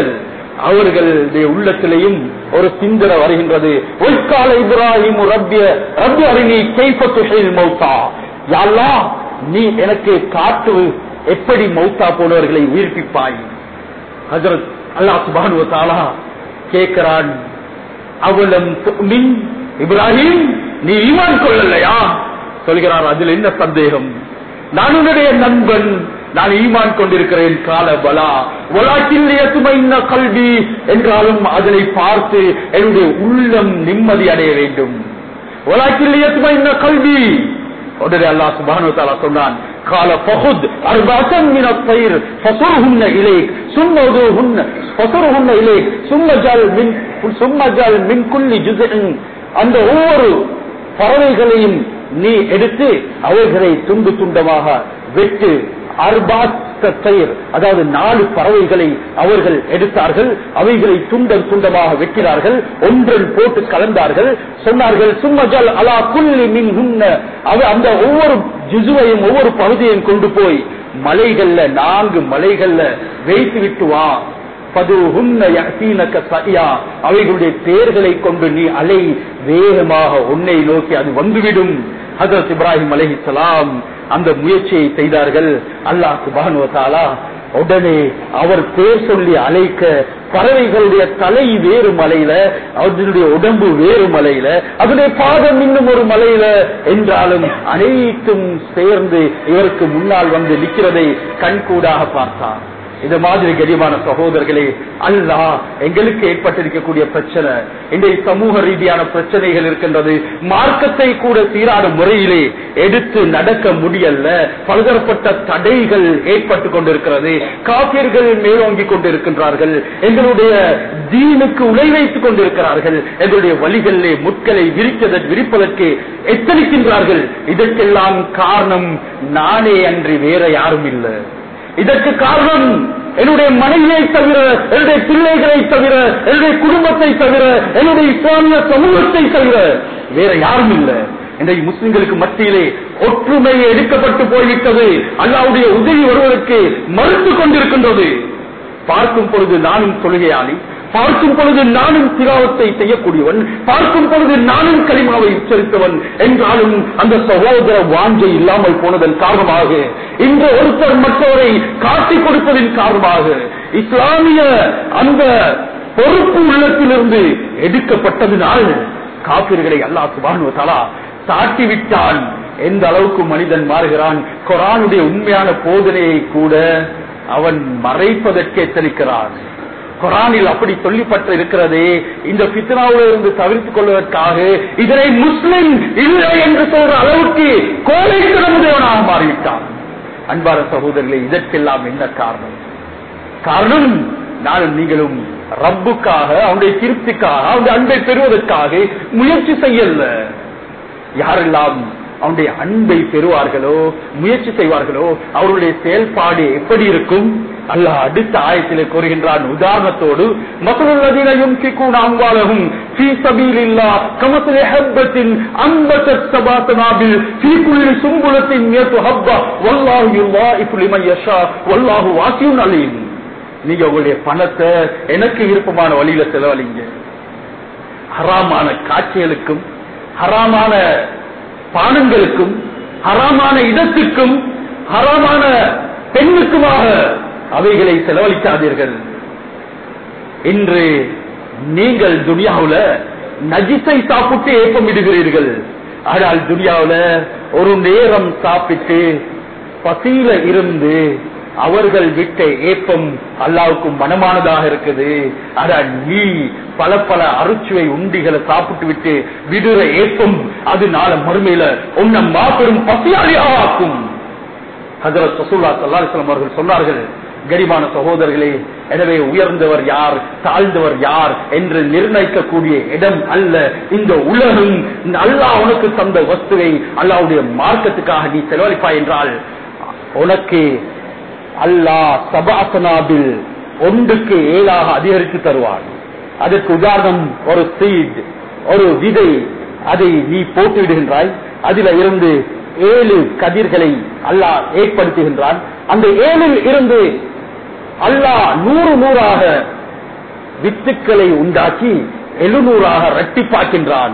அவர்களுடைய உள்ளத்திலேயும் ஒரு சிந்தனை வருகின்றது ஒய்கால இப்ராஹிம் ரப்பிய ரப்பி அருணி கைப்பற்றுகையில் மௌத்தா யாழ்லா நீ எனக்கு காட்டு எப்படி மௌத்தா போனவர்களை உயிர்ப்பிப்பாய் ஹஜரத் அல்லாஹ் சுபானு தாலா கேட்கிறான் அவலம் மின் இப்ராஹிம் நீ ஈமான் கொள்ளலையா சொல்கிறார் அதில் என்ன சந்தேகம் நான் உன்னுடைய நண்பன் நான் ஈமான் கொண்டிருக்கிறேன் கால பலா ஒலாக்கில்லையத்துமைன்ன கல்வி என்றாலும் அதனை பார்த்து என்னுடைய உள்ளம் நிம்மதி அடைய வேண்டும் ஒலாக்கில்லையத்துமைன்ன கல்வி உடனே அல்லாஹ் சுபானு தாலா சொன்னான் கால பகுத் அர்பாசன் மின பயிர் ஃபசுர்ஹுன்ன இலேக் சும்மதுஹுன்ன ஃபசுர்ஹுன்ன இலேக் சும்மஜல் மின் சும்மஜல் மின் குல்லி ஜுஸ்இன் அந்த ஒவ்வொரு பறவைகளையும் நீ எடுத்து அவைகளை துண்டு துண்டமாக வெட்டு அர்பாத்தயிர் அதாவது நாலு பறவைகளை அவர்கள் எடுத்தார்கள் அவைகளை துண்டம் துண்டமாக வெட்டினார்கள் ஒன்றன் போட்டு கலந்தார்கள் சொன்னார்கள் சும்மஜல் அலா குல்லி மின் அந்த ஒவ்வொரு ஜிசுவையும் ஒவ்வொரு பகுதியையும் கொண்டு போய் மலைகள்ல நான்கு மலைகள்ல வைத்து விட்டு வா அவைகளுடைய தேர்களை கொண்டு நீ அலை வேகமாக உன்னை நோக்கி அது வந்துவிடும் ஹசரத் இப்ராஹிம் அலஹி சலாம் அந்த முயற்சியை செய்தார்கள் அல்லாஹ் சுபானுவத்தாலா உடனே அவர் பேர் சொல்லி அழைக்க பறவைகளுடைய தலை வேறு மலையில அதனுடைய உடம்பு வேறு மலையில அதனுடைய பாதம் இன்னும் ஒரு மலையில என்றாலும் அனைத்தும் சேர்ந்து இவருக்கு முன்னால் வந்து நிற்கிறதை கண்கூடாக பார்த்தார் இது மாதிரி கரிமான சகோதரர்களே அல்லா எங்களுக்கு ஏற்பட்டிருக்கக்கூடிய பிரச்சனை இன்றைய சமூக ரீதியான பிரச்சனைகள் இருக்கின்றது மார்க்கத்தை கூட சீரான முறையிலே எடுத்து நடக்க முடியல பலதரப்பட்ட தடைகள் ஏற்பட்டு கொண்டிருக்கிறது காப்பியர்கள் மேலோங்கிக் கொண்டிருக்கின்றார்கள் எங்களுடைய தீனுக்கு உலை வைத்துக் கொண்டிருக்கிறார்கள் எங்களுடைய வழிகளிலே முட்களை விரிப்பதற்கு விரிப்பதற்கு எத்தனிக்கின்றார்கள் இதற்கெல்லாம் காரணம் நானே அன்றி வேற யாரும் இல்லை இதற்கு காரணம் என்னுடைய மனைவியை தவிர என்னுடைய பிள்ளைகளை தவிர என்னுடைய குடும்பத்தை தவிர என்னுடைய இஸ்லாமிய சமூகத்தை தவிர வேற யாரும் இல்லை இன்றைக்கு முஸ்லிம்களுக்கு மத்தியிலே ஒற்றுமை எடுக்கப்பட்டு போய்விட்டது அல்லாவுடைய உதவி வருவதற்கு மறுத்து கொண்டிருக்கின்றது பார்க்கும் பொழுது நானும் தொழுகையாளி பார்க்கும் பொழுது நானும் திராவத்தை செய்யக்கூடியவன் பார்க்கும் பொழுது நானும் களிமாவை உச்சரித்தவன் என்றாலும் அந்த சகோதர வாஞ்சை இல்லாமல் போனதன் காரணமாக இன்று ஒருத்தர் மற்றவரை காட்டிக் கொடுப்பதன் காரணமாக இஸ்லாமிய அந்த பொறுப்பு உள்ளத்திலிருந்து எடுக்கப்பட்டதினால் காப்பீர்களை அல்லா சுபானு தலா சாட்டிவிட்டான் எந்த அளவுக்கு மனிதன் மாறுகிறான் குரானுடைய உண்மையான போதனையை கூட அவன் மறைப்பதற்கே தெளிக்கிறான் குரானில் அப்படி சொல்லப்பட்டு இருக்கிறது இந்த பித்னாவில் இருந்து தவிர்த்துக் கொள்வதற்காக இதனை முஸ்லிம் இல்லை என்று சொல்ற அளவுக்கு கோழைத்தனமுடையவனாக மாறிவிட்டான் அன்பார சகோதரர்களே இதற்கெல்லாம் என்ன காரணம் காரணம் நானும் நீங்களும் ரப்புக்காக அவனுடைய திருப்திக்காக அவனுடைய அன்பை பெறுவதற்காக முயற்சி செய்யல யாரெல்லாம் அவனுடைய அன்பை பெறுவார்களோ முயற்சி செய்வார்களோ அவருடைய செயல்பாடு எப்படி இருக்கும் அல்லாஹ் அடுத்த ஆயத்திலே கூறுகின்றான் உதாரணத்தோடு மசூல்லதீனையும் கிக்கூன் அம்பாலகும் في سبيل الله كمثل حبة أنبتت سبع سنابل في كل سنبلة مئة حبة والله يضاعف لمن يشاء والله واسع عليم நீங்க உங்களுடைய பணத்தை எனக்கு விருப்பமான வழியில செலவழிங்க ஹராமான காட்சிகளுக்கும் ஹராமான பானங்களுக்கும் ஹராமான இடத்துக்கும் ஹராமான பெண்ணுக்குமாக அவைகளை செலவழிக்காதீர்கள் இன்று நீங்கள் துனியாவுல நஜிசை சாப்பிட்டு ஏப்பமிடுகிறீர்கள் ஆனால் துனியாவுல ஒரு நேரம் சாப்பிட்டு பசியில இருந்து அவர்கள் விட்ட ஏப்பம் அல்லாவுக்கு மனமானதாக இருக்குது ஆனா நீ பல பல அருச்சுவை உண்டிகளை சாப்பிட்டு விட்டு விடுற ஏப்பம் அது நாள மறுமையில உன்னை மாபெரும் பசியாளியாக ஆக்கும் ஹசரத் சசூல்லா சல்லாஸ்லாம் அவர்கள் சொன்னார்கள் கரிமான சகோதரர்களே எனவே உயர்ந்தவர் யார் தாழ்ந்தவர் யார் என்று நிர்ணயிக்கக்கூடிய இடம் அல்ல இந்த உலகம் அல்லாஹ் உனக்கு தந்த வஸ்துவை அல்லாவுடைய மார்க்கத்துக்காக நீ செலவழிப்பாய் என்றால் உனக்கு அல்லாஹ் சபாசனாபில் ஒன்றுக்கு ஏழாக அதிகரித்து தருவான் அதற்கு உதாரணம் ஒரு சீட் ஒரு விதை அதை நீ போட்டு விடுகின்றாய் அதில இருந்து ஏழு கதிர்களை அல்லாஹ் ஏற்படுத்துகின்றான் அந்த ஏழில் இருந்து அல்லாஹ் நூறு நூறாக வித்துக்களை உண்டாக்கி எழுநூறாக ரட்டிப்பாக்கின்றான்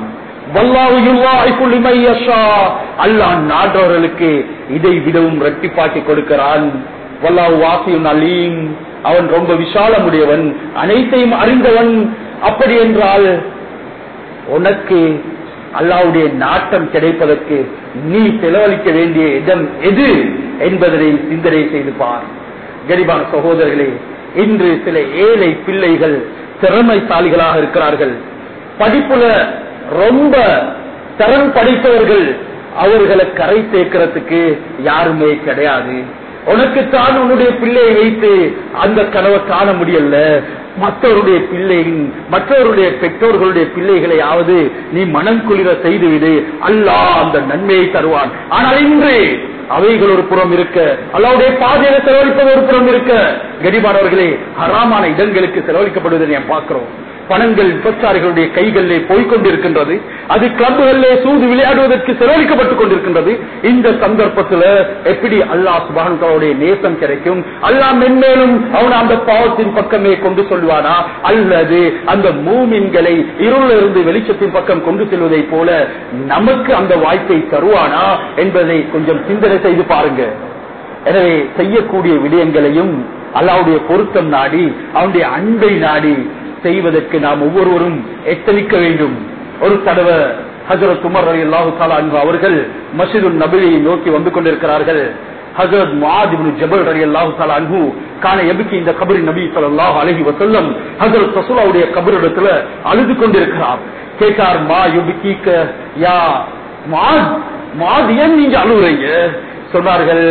அல்லாஹ் நாடுறவர்களுக்கு இதை விடவும் ரட்டிப்பாக்கி கொடுக்கிறான் வல்லாஹு வாசியும் அலீம் அவன் ரொம்ப விசாலமுடையவன் அனைத்தையும் அறிந்தவன் அப்படி என்றால் உனக்கு அல்லாவுடைய நாட்டம் கிடைப்பதற்கு நீ செலவழிக்க வேண்டிய இடம் எது என்பதனை சிந்தனை செய்து பார் கரிபான சகோதரர்களே இன்று சில ஏழை பிள்ளைகள் திறமைசாலிகளாக இருக்கிறார்கள் படிப்புல ரொம்ப தரம் படித்தவர்கள் அவர்களை கரை சேர்க்கிறதுக்கு யாருமே கிடையாது உனக்குத்தான் உன்னுடைய பிள்ளையை வைத்து அந்த கனவை காண முடியல மற்றவருடைய பிள்ளையின் மற்றவருடைய பெற்றோர்களுடைய பிள்ளைகளையாவது நீ மனம் குளிர செய்துவிடு அல்லாஹ் அந்த நன்மையை தருவான் ஆனால் இன்று அவைகள் ஒரு புறம் இருக்க அல்லாவுடைய பாதையில செலவழிப்பது ஒரு புறம் இருக்க கடிமானவர்களே ஹராமான இடங்களுக்கு செலவழிக்கப்படுவதை நாம் பார்க்கிறோம் பணங்கள் விபச்சாரிகளுடைய கைகளிலே போய்கொண்டிருக்கின்றது அது கிளப்புகளிலே சூது விளையாடுவதற்கு செலவழிக்கப்பட்டுக் கொண்டிருக்கின்றது இந்த சந்தர்ப்பத்தில் எப்படி அல்லாஹ் சுபானுடைய நேசம் கிடைக்கும் அல்லாஹ் மென்மேலும் அவன் அந்த பாவத்தின் பக்கமே கொண்டு சொல்வானா அல்லது அந்த மூமின்களை இருளிலிருந்து வெளிச்சத்தின் பக்கம் கொண்டு செல்வதை போல நமக்கு அந்த வாய்ப்பை தருவானா என்பதை கொஞ்சம் சிந்தனை செய்து பாருங்க எனவே செய்யக்கூடிய விடயங்களையும் அல்லாவுடைய பொருத்தம் நாடி அவனுடைய அன்பை நாடி செய்வதற்கு நாம் ஒவ்வொருவரும் எத்தனிக்க வேண்டும் ஒரு தடவை ஹசரத் உமர் அலி அல்லாஹு தாலா அவர்கள் மசிது நபியை நோக்கி வந்து கொண்டிருக்கிறார்கள் ஹசரத் மாதிபு ஜபல் அலி அல்லாஹு தாலா அன்பு காண எபுக்கு இந்த கபரி நபி சொல்லாஹ் அலஹி வசல்லம் ஹசரத் சசுலாவுடைய கபரிடத்துல அழுது கொண்டிருக்கிறார் கேட்டார் மா யுபிக்க யா மாத் மாத் ஏன் நீங்க அழுகுறீங்க சொன்னார்கள்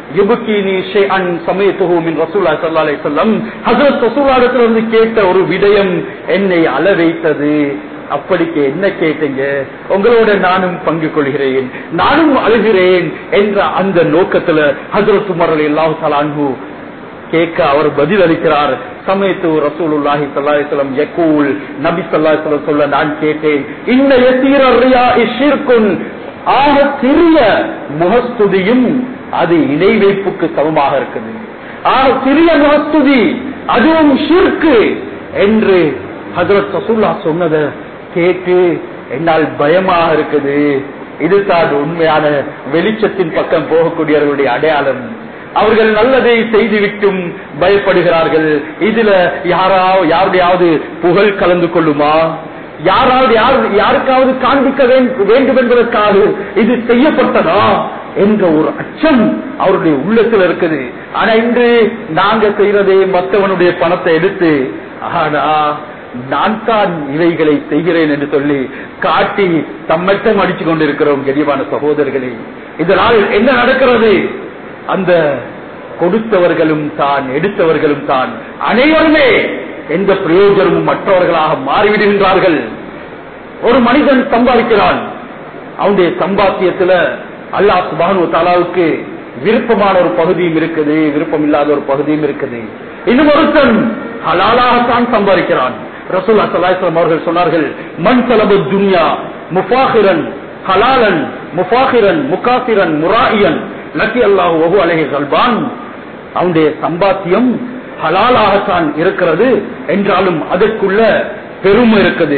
கேட்ட ஒரு விடயம் என்னை அள வைத்தது அப்படிக்கு என்ன கேட்டீங்க உங்களோட நானும் பங்கு கொள்கிறேன் நானும் அழுகிறேன் என்ற அந்த நோக்கத்துல ஹசரத் உமர் அலி அல்லாஹு தலான்ஹு கேட்க அவர் பதில் அளிக்கிறார் சமயத்து ரசூலுல்லாஹி சல்லாஹிஸ்லம் யக்கூல் நபி சல்லாஹிஸ்லம் சொல்ல நான் கேட்டேன் இந்த எசீரியா இஷிர்குன் ஆக சிறிய முகஸ்துதியும் அது இணை வைப்புக்கு சமமாக இருக்குது ஆக சிறிய முகஸ்துதி அதுவும் ஷிர்கு என்று ஹசரத் ரசூல்லா சொன்னதை கேட்டு என்னால் பயமாக இருக்குது இதுதான் உண்மையான வெளிச்சத்தின் பக்கம் போகக்கூடியவர்களுடைய அடையாளம் அவர்கள் நல்லதை செய்துவிட்டும் பயப்படுகிறார்கள் இதுல யாராவது யாருடையாவது புகழ் கலந்து கொள்ளுமா யாராவது யார் யாருக்காவது காண்பிக்க வேண்டும் என்பதற்காக இது செய்யப்பட்டதா என்ற ஒரு அச்சம் அவருடைய உள்ளத்தில் இருக்குது ஆனா இன்று நாங்க செய்யறதே மற்றவனுடைய பணத்தை எடுத்து ஆனா நான் தான் இவைகளை செய்கிறேன் என்று சொல்லி காட்டி தம்மட்டம் அடிச்சு கொண்டிருக்கிறோம் கெடிவான சகோதரர்களே இதனால் என்ன நடக்கிறது அந்த கொடுத்தவர்களும் தான் எடுத்தவர்களும் தான் அனைவருமே எந்த பிரயோஜனமும் மற்றவர்களாக மாறிவிடுகின்றார்கள் ஒரு மனிதன் சம்பாதிக்கிறான் அவனுடைய சம்பாத்தியத்துல அல்லாஹ் சுபானு தாலாவுக்கு விருப்பமான ஒரு பகுதியும் இருக்குது விருப்பம் இல்லாத ஒரு பகுதியும் இருக்குது இன்னும் ஒருத்தன் ஹலாலாகத்தான் சம்பாதிக்கிறான் ரசூல் அசலாஸ்லாம் அவர்கள் சொன்னார்கள் மண் செலவு துன்யா முஃபாஹிரன் ஹலாலன் முஃபாஹிரன் முகாசிரன் முராயியன் லக்கி அல்லாஹ் ஒகு அலஹி சல்பான் அவனுடைய சம்பாத்தியம் ஹலாலாகத்தான் இருக்கிறது என்றாலும் அதற்குள்ள பெருமை இருக்குது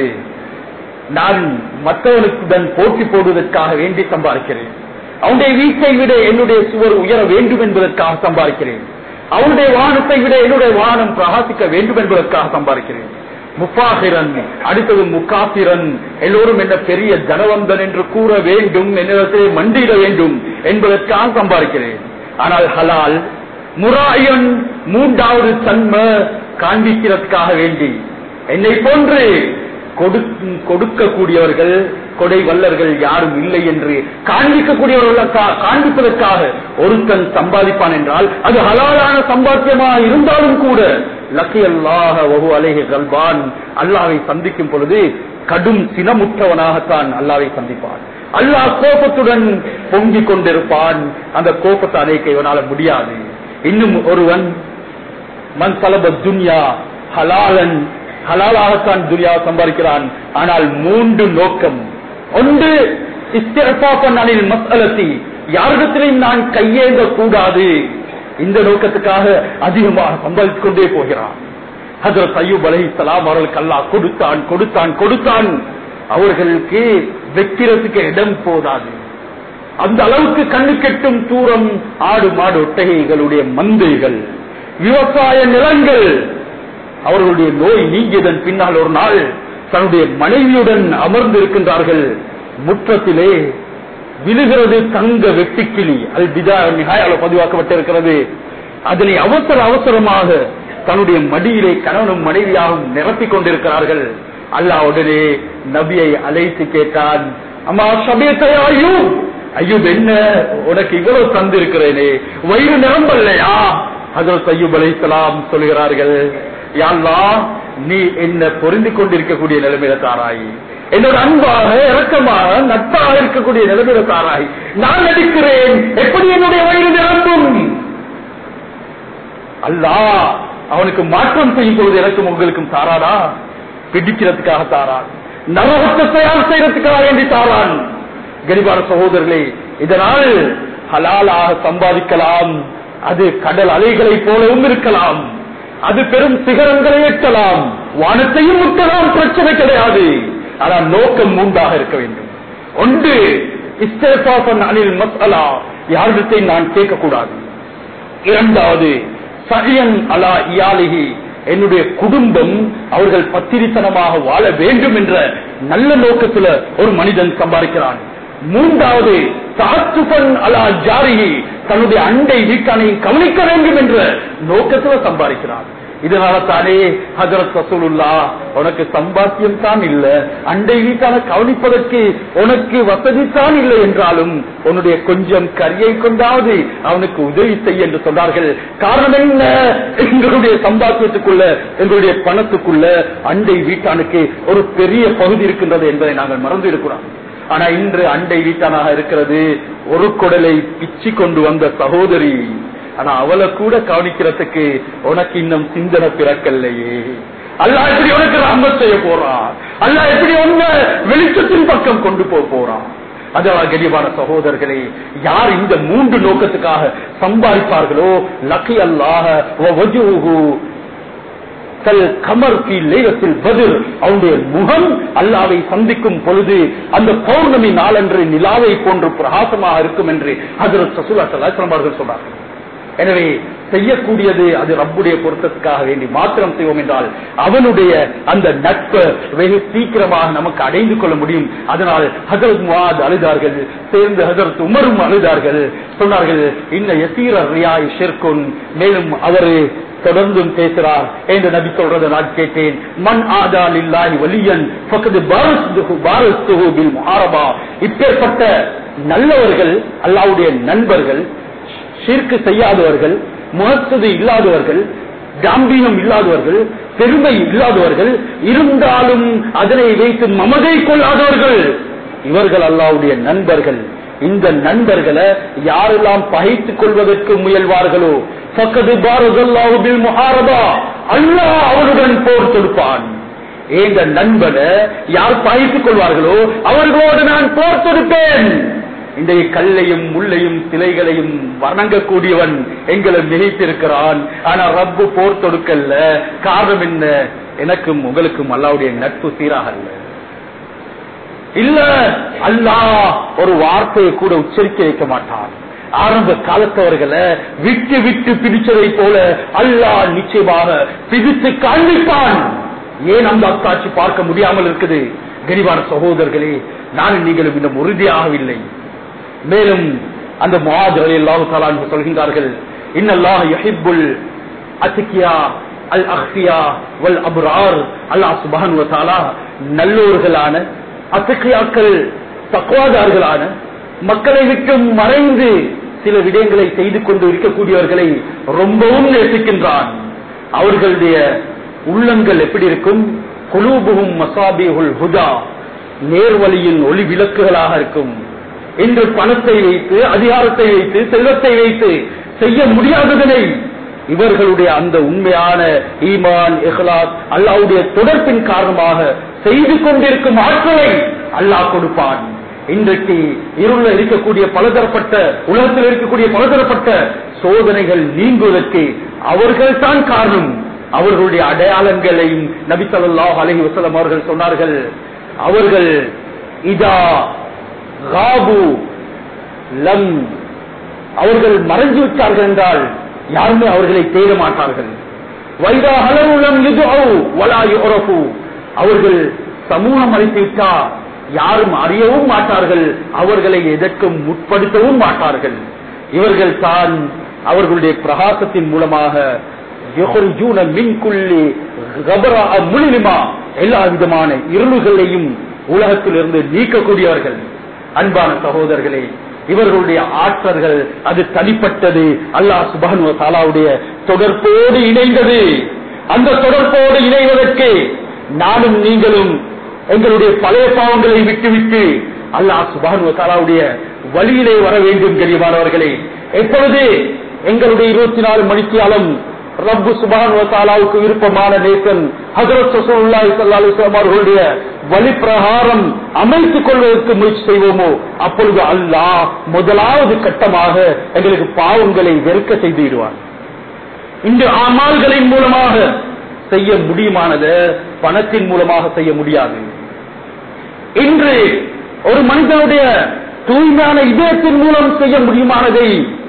நான் மற்றவனுக்குடன் போட்டி போடுவதற்காக வேண்டி சம்பாதிக்கிறேன் அவனுடைய வீட்டை விட என்னுடைய சுவர் உயர வேண்டும் என்பதற்காக சம்பாதிக்கிறேன் அவனுடைய வாகனத்தை விட என்னுடைய வாகனம் பிரகாசிக்க வேண்டும் என்பதற்காக சம்பாதிக்கிறேன் முப்பாசிரன் அடுத்தது முக்காசிரன் எல்லோரும் என்ன பெரிய தனவந்தன் என்று கூற வேண்டும் என்னிடத்திலே மண்டியிட வேண்டும் என்பதற்காக சம்பாதிக்கிறேன் ஆனால் ஹலால் முராயன் மூன்றாவது தன்ம காண்பிக்கிறதுக்காக வேண்டி என்னை போன்று கொடுக்கக்கூடியவர்கள் கொடை வல்லர்கள் யாரும் இல்லை என்று காண்பிக்கக்கூடியவர்கள் காண்பிப்பதற்காக ஒருத்தன் சம்பாதிப்பான் என்றால் அது ஹலாலான சம்பாத்தியமாக இருந்தாலும் கூட லக்கி அல்லாஹ வகு அலேஹி கல்பான் அல்லாவை சந்திக்கும் பொழுது கடும் சினமுற்றவனாகத்தான் அல்லாவை சந்திப்பான் அல்லாஹ் கோபத்துடன் பொங்கிக் கொண்டிருப்பான் அந்த கோபத்தை அணைக்க இவனால முடியாது இன்னும் ஒருவன் மண் சலப துன்யா ஹலாலன் ஹலாலாகத்தான் துனியா சம்பாதிக்கிறான் ஆனால் மூன்று நோக்கம் ஒன்று அனில் மசலத்தி யாரிடத்திலையும் நான் கையேந்த கூடாது இந்த நோக்கத்துக்காக அதிகமாக சம்பாதித்துக் கொண்டே போகிறான் ஹஜரத் ஐயூப் அலைஹிஸ்ஸலாம் அவர்களுக்கு அல்லாஹ் கொடுத்தான் கொடுத்தான் கொடுத்தான் அவர்களுக்கு வைக்கிறதுக்கு இடம் போதாது அந்த அளவுக்கு கண்ணு கெட்டும் தூரம் ஆடு மாடு ஒட்டகைகளுடைய மந்தைகள் விவசாய நிலங்கள் அவர்களுடைய நோய் நீங்கியதன் பின்னால் ஒரு நாள் தன்னுடைய மனைவியுடன் அமர்ந்து இருக்கின்றார்கள் முற்றத்திலே விழுகிறது தங்க வெட்டுக்கிளி அது பிதா நிகாயால பதிவாக்கப்பட்டிருக்கிறது அதனை அவசர அவசரமாக தன்னுடைய மடியிலே கணவனும் மனைவியாகவும் நிரப்பிக் கொண்டிருக்கிறார்கள் அல்லாஹ் உடனே நபியை அழைத்து கேட்டான் அம்மா சபேத்தையாயு ஐயூப் என்ன உனக்கு இவ்வளவு தந்திருக்கிறேனே வயிறு நிரம்பல்லையா ஹஜரத் ஐயூப் அலைஹிஸ்ஸலாம் சொல்கிறார்கள் யா அல்லாஹ் நீ என்ன பொருந்திக் கொண்டிருக்கக்கூடிய நிலைமையில தாராய் என்னோட அன்பாக இறக்கமாக நட்பாக இருக்கக்கூடிய நிலைமையில தாராய் நான் நடிக்கிறேன் எப்படி என்னுடைய வயிறு நிரம்பும் அல்லாஹ் அவனுக்கு மாற்றம் செய்யும் பொழுது எனக்கும் உங்களுக்கும் தாராடா பிடிக்கிறதுக்காக தாரான் நரகத்தை தயார் செய்யறதுக்காக வேண்டி தாரான் கரிபான சகோதரர்களே இதனால் ஹலாலாக சம்பாதிக்கலாம் அது கடல் அலைகளை போலவும் இருக்கலாம் அது பெரும் சிகரங்களை எட்டலாம் வானத்தையும் முட்டலாம் பிரச்சனை கிடையாது ஆனால் நோக்கம் மூன்றாக இருக்க வேண்டும் ஒன்று இஸ்தேசாசன் அனில் மசலா யாரிடத்தை நான் கேட்கக்கூடாது இரண்டாவது சகியன் அலா இயாலிகி என்னுடைய குடும்பம் அவர்கள் பத்திரித்தனமாக வாழ வேண்டும் என்ற நல்ல நோக்கத்துல ஒரு மனிதன் சம்பாதிக்கிறான் மூன்றாவது தாத்துபன் அலா ஜாரிகி தன்னுடைய அண்டை வீட்டானை கவனிக்க வேண்டும் என்ற நோக்கத்துல சம்பாதிக்கிறான் இதனால தானே ஹஜரத் ரசூலுல்லா உனக்கு சம்பாத்தியம் தான் இல்ல அண்டை வீட்டான கவனிப்பதற்கு உனக்கு வசதி தான் இல்லை என்றாலும் உன்னுடைய கொஞ்சம் கரியை கொண்டாவது அவனுக்கு உதவி செய்ய என்று சொன்னார்கள் காரணம் என்ன எங்களுடைய சம்பாத்தியத்துக்குள்ள எங்களுடைய பணத்துக்குள்ள அண்டை வீட்டானுக்கு ஒரு பெரிய பகுதி இருக்கின்றது என்பதை நாங்கள் மறந்து இருக்கிறோம் ஆனா இன்று அண்டை வீட்டானாக இருக்கிறது ஒரு குடலை பிச்சு கொண்டு வந்த சகோதரி ஆனா அவளை கூட கவனிக்கிறதுக்கு உனக்கு இன்னும் சிந்தனை பிறக்கல்லையே அல்லாஹ் எப்படி உனக்கு ராமத் செய்ய போறான் அல்லாஹ் எப்படி உன்னை வெளிச்சத்தின் பக்கம் கொண்டு போக போறான் அதாவது கனிவான சகோதரர்களே யார் இந்த மூன்று நோக்கத்துக்காக சம்பாதிப்பார்களோ லக்கி அல்லாஹ கல் கமர் பி லேகத்தில் பதில் அவனுடைய முகம் அல்லாவை சந்திக்கும் பொழுது அந்த பௌர்ணமி நாளன்று நிலாவை போன்று பிரகாசமாக இருக்கும் என்று ஹசரத் சசுலா சலாசலம் அவர்கள் சொன்னார்கள் எனவே செய்யக்கூடியது அது ரப்புடைய பொருத்தத்துக்காக வேண்டி மாத்திரம் செய்வோம் என்றால் அவனுடைய அந்த நட்பை வெகு சீக்கிரமாக நமக்கு அடைந்து கொள்ள முடியும் அதனால் ஹசரத் முவாத் அழுதார்கள் சேர்ந்து ஹசரத் உமரும் அழுதார்கள் சொன்னார்கள் இந்த எசீர ரியாய் ஷெர்குன் மேலும் அவரு தொடர்ந்தும் பேசுறார் என்று நபி சொல்றதை நான் கேட்டேன் மண் ஆதால் இல்லாஹி வலியன் பக்கத்து பாரஸ்துஹு பில் முஹாரபா இப்பேற்பட்ட நல்லவர்கள் அல்லாவுடைய நண்பர்கள் ஷிர்க்கு செய்யாதவர்கள் முகத்துது இல்லாதவர்கள் காம்பீனம் இல்லாதவர்கள் பெருமை இல்லாதவர்கள் இருந்தாலும் அதனை வைத்து மமதை கொள்ளாதவர்கள் இவர்கள் அல்லாவுடைய நண்பர்கள் இந்த நண்பர்களை யாரெல்லாம் பகைத்துக் கொள்வதற்கு முயல்வார்களோ பக்கத்து பாரதல்லாவுபில் முஹாரபா அல்லாஹ் அவருடன் போர் தொடுப்பான் இந்த நண்பனை யார் பகைத்துக் கொள்வார்களோ அவர்களோடு நான் போர் தொடுப்பேன் இன்றைய கல்லையும் முள்ளையும் சிலைகளையும் வணங்கக்கூடியவன் எங்களை மிகைத்திருக்கிறான் ஆனா ரப்பு போர் தொடுக்கல்ல காரணம் என்ன எனக்கும் உங்களுக்கும் அல்லாவுடைய நட்பு சீராக அல்ல இல்ல அல்லாஹ் ஒரு வார்த்தையை கூட உச்சரிக்க வைக்க மாட்டான் ஆரம்ப காலத்தவர்களை விட்டு விட்டு பிடிச்சதை போல அல்லாஹ் நிச்சயமாக பிடித்து காண்பிப்பான் ஏன் அந்த அத்தாட்சி பார்க்க முடியாமல் இருக்குது கரிவான சகோதரர்களே நான் நீங்களும் இன்னும் உறுதியாகவில்லை மேலும் அந்த முகாஜர்கள் எல்லாம் சொல்கின்றார்கள் இன்னல்லாஹ் யஹிப்புல் அத்திகியா அல் அஹ்சியா வல் அபுரார் அல்லாஹ் சுபஹன் வத்தாலா நல்லோர்களான அத்திகியாக்கள் தக்குவாதார்களான மக்களை விட்டு மறைந்து சில விடயங்களை செய்து கொண்டு இருக்கக்கூடியவர்களை ரொம்பவும் நேசிக்கின்றான் அவர்களுடைய உள்ளங்கள் எப்படி இருக்கும் குலூபுகும் மசாபிகுல் ஹுதா நேர்வழியின் ஒளி விளக்குகளாக இருக்கும் இன்று பணத்தை வைத்து அதிகாரத்தை வைத்து செல்வத்தை வைத்து செய்ய முடியாததனை இவர்களுடைய அந்த உண்மையான ஈமான் இஹ்லாஸ் அல்லாவுடைய தொடர்பின் காரணமாக செய்து கொண்டிருக்கும் ஆற்றலை அல்லாஹ் கொடுப்பான் இன்றைக்கு இருள இருக்கக்கூடிய பலதரப்பட்ட உலகத்தில் இருக்கக்கூடிய பலதரப்பட்ட சோதனைகள் நீங்குவதற்கு அவர்கள் தான் காரணம் அவர்களுடைய அடையாளங்களையும் நபி ஸல்லல்லாஹு அலைஹி வஸல்லம் அவர்கள் சொன்னார்கள் அவர்கள் இதா காபு லம் அவர்கள் மறைஞ்சு விட்டார்கள் என்றால் யாருமே அவர்களை தேட மாட்டார்கள் வைதா ஹலருலம் யுது அவர்கள் சமூகம் அழைத்து விட்டா யாரும் அறியவும் மாட்டார்கள் அவர்களை எதற்கும் முற்படுத்தவும் மாட்டார்கள் இவர்கள் தான் அவர்களுடைய பிரகாசத்தின் மூலமாக யுஹ்ரிஜூன மின் குல்லி கபரா முழுலிமா எல்லா விதமான இருளுகளையும் உலகத்திலிருந்து நீக்கக்கூடியவர்கள் அன்பான சகோதரர்களே இவர்களுடைய ஆற்றல்கள் அது தனிப்பட்டது அல்லாஹ் சுபானு தாலாவுடைய தொடர்போடு இணைந்தது அந்த தொடர்போடு இணைவதற்கு நானும் நீங்களும் எங்களுடைய பழைய பாவங்களை விட்டுவிட்டு அல்லாஹ் சுபானு தாலாவுடைய வழியிலே வர வேண்டும் கரியமானவர்களே எப்பொழுது எங்களுடைய இருபத்தி நாலு மணித்தியாலம் ரப்பு சுபான் தாலாவுக்கு விருப்பமான நேசன் ஹசரத் ரசூலுல்லாஹி ஸல்லல்லாஹு அலைஹி வஸல்லம் அவர்களுடைய வழி பிரகாரம் அமைத்துக் கொள்வதற்கு முயற்சி செய்வோமோ அப்பொழுது அல்லாஹ் முதலாவது கட்டமாக எங்களுக்கு பாவங்களை வெறுக்க செய்து விடுவார் இந்த அமால்களின் மூலமாக செய்ய முடியுமானது பணத்தின் மூலமாக செய்ய முடியாது இன்று ஒரு மனிதனுடைய தூய்மையான இதயத்தின் மூலம் செய்ய முடியுமானதை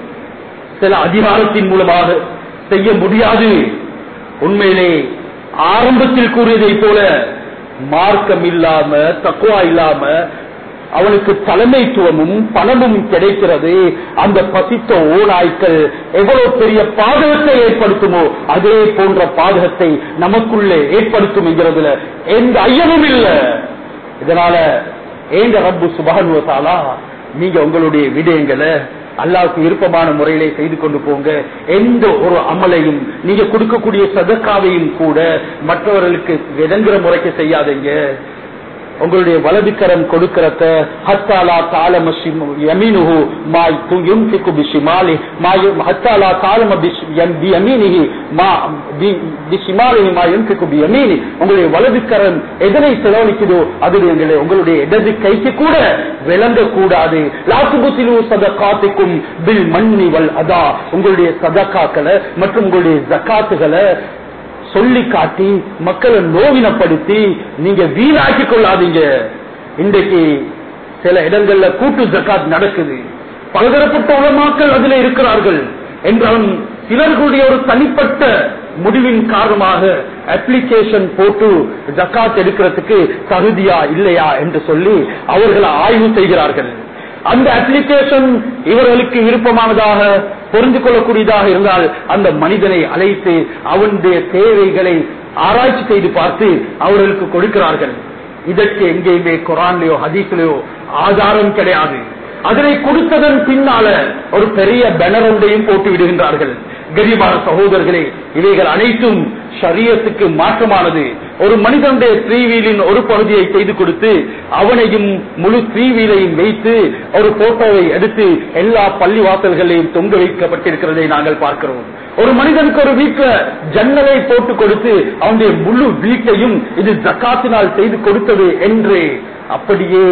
சில அதிகாரத்தின் மூலமாக செய்ய முடியாது உண்மையிலே ஆரம்பத்தில் கூறியதை போல மார்க்கம் இல்லாம தக்குவா இல்லாம அவனுக்கு தலைமைத்துவமும் பணமும் கிடைக்கிறது அந்த பசித்த ஓநாய்க்கள் எவ்வளவு பெரிய பாதகத்தை ஏற்படுத்துமோ அதே போன்ற பாதகத்தை நமக்குள்ளே ஏற்படுத்தும் என்கிறதுல எந்த ஐயமும் இல்லை இதனால ஏங்க ரப்பு சுபானுவத்தாலா நீங்க உங்களுடைய விடயங்களை அல்லாவுக்கு விருப்பமான முறையிலே செய்து கொண்டு போங்க எந்த ஒரு அமலையும் நீங்க கொடுக்கக்கூடிய சதக்காவையும் கூட மற்றவர்களுக்கு விளங்குற முறைக்கு செய்யாதீங்க உங்களுடைய வலது கரம் கொடுக்கிறத ஹத்தாலா தாலம யமீனுஹு மாய் யும்சிகு பிஷிமாலி மாய் ஹத்தாலா தாலம பியமீனிஹி மா பிஷிமாலிஹி மா யும்சிகு பியமீனி உங்களுடைய வலது கரம் எதனை செலவழிக்குதோ அது எங்களை உங்களுடைய இடது கைக்கு கூட விளங்க கூடாது லாசுபுத்திலு சதகாத்துக்கும் பில் மன்னி வல் அதா உங்களுடைய சதக்காக்களை மற்றும் உங்களுடைய ஜக்காத்துகளை சொல்லி காட்டி மக்களை நோவினப்படுத்தி நீங்க வீணாக்கி கொள்ளாதீங்க இன்றைக்கு சில இடங்கள்ல கூட்டு ஜக்காத் நடக்குது பலதரப்பட்ட உலமாக்கள் அதுல இருக்கிறார்கள் என்றாலும் சிலர்களுடைய ஒரு தனிப்பட்ட முடிவின் காரணமாக அப்ளிகேஷன் போட்டு ஜக்காத் எடுக்கிறதுக்கு தகுதியா இல்லையா என்று சொல்லி அவர்கள் ஆய்வு செய்கிறார்கள் அந்த அப்ளிகேஷன் இவர்களுக்கு விருப்பமானதாக புரிந்து கொள்ளக்கூடியதாக இருந்தால் அந்த மனிதனை அழைத்து அவனுடைய தேவைகளை ஆராய்ச்சி செய்து பார்த்து அவர்களுக்கு கொடுக்கிறார்கள் இதற்கு எங்கேயுமே குரான்லயோ ஹதீஸ்லயோ ஆதாரம் கிடையாது அதனை கொடுத்ததன் பின்னால ஒரு பெரிய பேனர் ஒன்றையும் போட்டு விடுகின்றார்கள் கரிபான சகோதரர்களே இவைகள் அனைத்தும் ஷரியத்துக்கு மாற்றமானது ஒரு மனிதனுடைய த்ரீவீலின் ஒரு பகுதியை செய்து கொடுத்து அவனையும் முழு த்ரீவீலையும் வைத்து ஒரு போட்டோவை எடுத்து எல்லா பள்ளி வாசல்களையும் தொங்க வைக்கப்பட்டிருக்கிறதை நாங்கள் பார்க்கிறோம் ஒரு மனிதனுக்கு ஒரு வீட்டுல ஜன்னலை போட்டு கொடுத்து அவனுடைய முழு வீட்டையும் இது ஜக்காத்தினால் செய்து கொடுத்தது என்று அப்படியே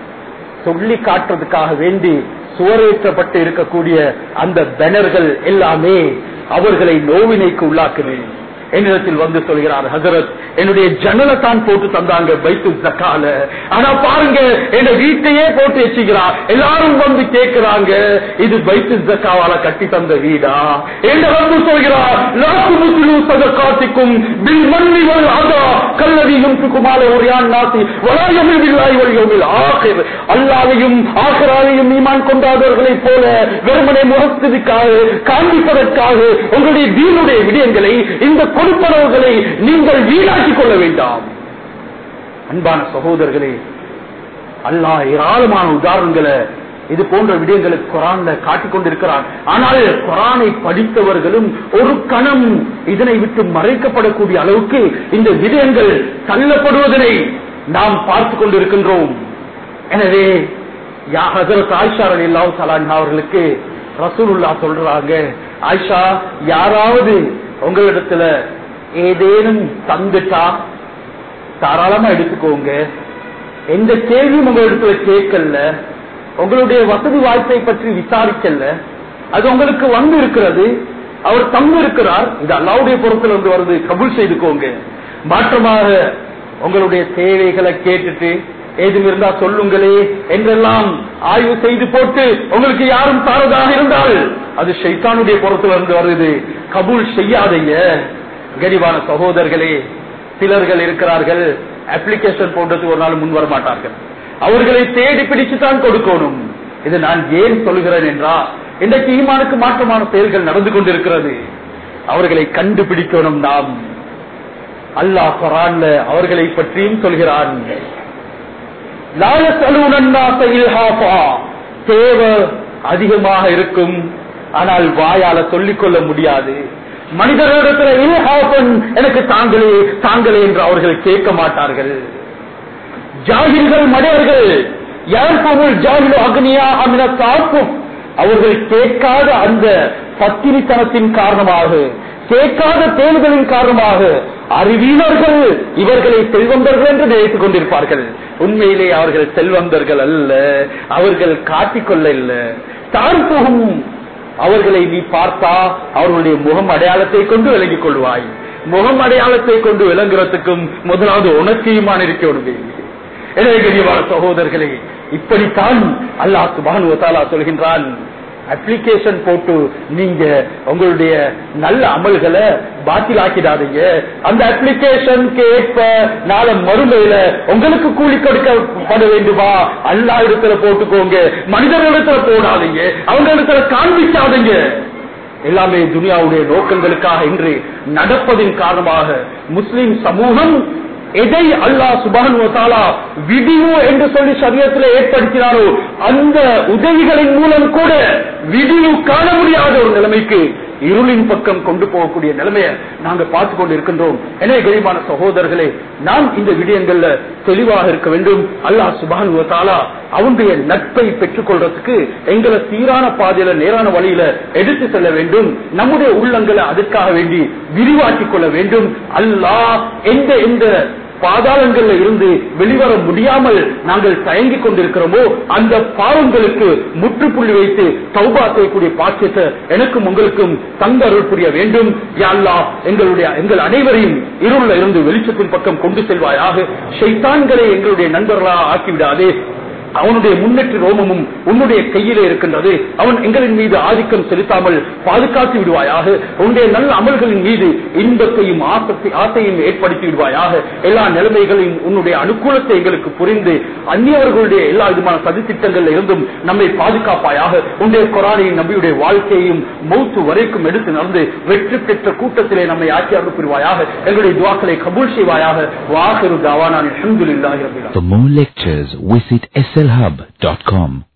சொல்லி காட்டுறதுக்காக வேண்டி சுவரேற்றப்பட்டு இருக்கக்கூடிய அந்த பேனர்கள் எல்லாமே அவர்களை நோவினைக்கு உள்ளாக்குது என்னிடத்தில் வந்து சொல்கிறார் ஹசரத் என்னுடைய ஜன்னலை தான் போட்டு தந்தாங்க பைத்து ஜக்கால ஆனா பாருங்க என் வீட்டையே போட்டு வச்சுக்கிறார் எல்லாரும் வந்து கேட்கிறாங்க இது பைத்து ஜக்காவால கட்டி தந்த வீடா என்ன வந்து சொல்கிறார் லாக்கு முஸ்லு சதக்காத்திக்கும் பில் மன்னி வல் அதா கல்லதி யும்சுக்குமால ஒரு யான் நாசி வலாயமில் வில்லாய் வழியோமில் ஆகிர் அல்லாவையும் ஆகராலையும் ஈமான் கொண்டாதவர்களைப் போல வெறுமனை முகஸ்துதிக்காக காண்பிப்பதற்காக உங்களுடைய தீனுடைய விடயங்களை இந்த கொடுப்பனவுகளை நீங்கள் வீணாக்கிக் கொள்ள வேண்டாம் அன்பான சகோதரர்களே அல்லாஹ் ஏராளமான உதாரணங்களை இது போன்ற விடயங்களுக்கு குரான்ல காட்டிக் கொண்டிருக்கிறான் ஆனால் குரானை படித்தவர்களும் ஒரு கணம் இதனை விட்டு மறைக்கப்படக்கூடிய அளவுக்கு இந்த விடயங்கள் தள்ளப்படுவதனை நாம் பார்த்து கொண்டிருக்கின்றோம் எனவே யா ஹசரத் ஆயிஷா அல்லாஹ் சலான் அவர்களுக்கு ரசூலுல்லா சொல்றாங்க ஆயிஷா யாராவது உங்களிடத்துல ஏதேனும் தந்துட்டா தாராளமா எடுத்துக்கோங்க எந்த கேள்வியும் உங்களிடத்துல கேட்கல உங்களுடைய வசதி வாய்ப்பை பற்றி விசாரிக்கல அது உங்களுக்கு வந்து இருக்கிறது அவர் தங்க இருக்கிறார் இது அல்லாவுடைய புறத்தில் இருந்து வருது கபூல் செய்துக்கோங்க மாற்றமாக உங்களுடைய தேவைகளை கேட்டுட்டு ஏதும் இருந்தா சொல்லுங்களே என்றெல்லாம் ஆய்வு செய்து போட்டு உங்களுக்கு யாரும் தாரதாக இருந்தால் அது ஷைத்தானுடைய புறத்தில் இருந்து வருது கபூல் செய்யாதீங்க கரிவான சகோதரர்களே சிலர்கள் இருக்கிறார்கள் அப்ளிகேஷன் போடுறதுக்கு ஒரு நாள் முன் வர மாட்டார்கள் அவர்களை தேடி பிடிச்சு தான் கொடுக்கணும் இது நான் ஏன் சொல்கிறேன் என்றால் இன்றைக்கு ஈமானுக்கு மாற்றமான செயல்கள் நடந்து கொண்டிருக்கிறது அவர்களை கண்டுபிடிக்கணும் நாம் அல்லாஹ் குரான்ல அவர்களை பற்றியும் சொல்கிறான் தேவை அதிகமாக இருக்கும் ஆனால் வாயால சொல்லிக் கொள்ள முடியாது மனிதர்களிடத்தில் இல்ஹாபன் எனக்கு தாங்களே தாங்களே என்று அவர்கள் கேட்க மாட்டார்கள் ஜாகில்கள் மனிதர்கள் யார் பொருள் ஜாகிலோ அக்னியா அமின காப்பும் அவர்கள் கேட்காத அந்த பத்திரித்தனத்தின் காரணமாக கேட்காத தேர்தலின் காரணமாக அறிவியலர்கள் இவர்களை செல்வந்தர்கள் என்று நினைத்துக் கொண்டிருப்பார்கள் உண்மையிலே அவர்கள் செல்வந்தர்கள் அல்ல அவர்கள் காட்டிக்கொள்ள இல்ல தான் போகும் அவர்களை நீ பார்த்தா அவர்களுடைய முகம் அடையாளத்தை கொண்டு விளங்கிக் கொள்வாய் முகம் அடையாளத்தை கொண்டு விளங்குறதுக்கும் முதலாவது உணர்ச்சியுமான இருக்க எனவே கனிவான சகோதரர்களே இப்படித்தான் அல்லாஹ் சுபானுவத்தாலா சொல்கின்றான் அப்ளிகேஷன் போட்டு நீங்க உங்களுடைய நல்ல அமல்களை பாத்திலாக்கிடாதீங்க அந்த அப்ளிகேஷனுக்கு ஏற்ப நாளை மறுமையில உங்களுக்கு கூலி கொடுக்கப்பட வேண்டுமா அல்லா இடத்துல போட்டுக்கோங்க மனிதர்களிடத்துல போடாதீங்க அவங்க இடத்துல காண்பிக்காதீங்க எல்லாமே துனியாவுடைய நோக்கங்களுக்காக இன்று நடப்பதின் காரணமாக முஸ்லிம் சமூகம் எதை அல்லாஹ் சுபானுவத்தாலா விடிவு என்று சொல்லி சரியத்தில் ஏற்படுத்தினாரோ அந்த உதவிகளின் மூலம் கூட விடிவு காண முடியாத ஒரு நிலைமைக்கு இருளின் பக்கம் கொண்டு போகக்கூடிய நிலைமையை நாங்க பார்த்து கொண்டு இருக்கின்றோம் எனவே கரிமான சகோதரர்களே நாம் இந்த விடயங்கள்ல தெளிவாக இருக்க வேண்டும் அல்லாஹ் சுபானுவத்தாலா அவனுடைய நட்பை பெற்றுக் கொள்றதுக்கு எங்களை சீரான பாதையில நேரான வழியில எடுத்து செல்ல வேண்டும் நம்முடைய உள்ளங்களை அதற்காக வேண்டி விரிவாக்கிக் கொள்ள வேண்டும் அல்லாஹ் எந்த எந்த பாதாளங்கள்ல இருந்து வெளிவர முடியாமல் நாங்கள் தயங்கிக் கொண்டிருக்கிறோமோ அந்த பாவங்களுக்கு முற்றுப்புள்ளி வைத்து தௌபா செய்யக்கூடிய பாக்கியத்தை எனக்கும் உங்களுக்கும் தங்க அருள் புரிய வேண்டும் யாழ்லா எங்களுடைய எங்கள் அனைவரையும் இருள இருந்து வெளிச்சத்தின் பக்கம் கொண்டு செல்வாயாக ஷைத்தான்களை எங்களுடைய நண்பர்களாக ஆக்கிவிடாதே அவனுடைய முன்னேற்ற ரோமமும் உன்னுடைய கையிலே இருக்கின்றது அவன் எங்களின் மீது ஆதிக்கம் செலுத்தாமல் பாதுகாத்து விடுவாயாக உன்னுடைய நல்ல அமல்களின் மீது இன்பத்தையும் ஆசத்தை ஆசையும் ஏற்படுத்தி விடுவாயாக எல்லா நிலைமைகளையும் உன்னுடைய அனுகூலத்தை எங்களுக்கு புரிந்து அந்நியவர்களுடைய எல்லா விதமான சதித்திட்டங்கள்ல இருந்தும் நம்மை பாதுகாப்பாயாக உன்னுடைய கொரானையும் நம்பியுடைய வாழ்க்கையையும் மௌத்து வரைக்கும் எடுத்து நடந்து வெற்றி பெற்ற கூட்டத்திலே நம்மை ஆக்கி அருள் புரிவாயாக எங்களுடைய துவாக்களை கபூல் செய்வாயாக வாகரு தாவானான் அல்ஹம்துலில்லாஹி ரபில் For more lectures, visit slhub.com.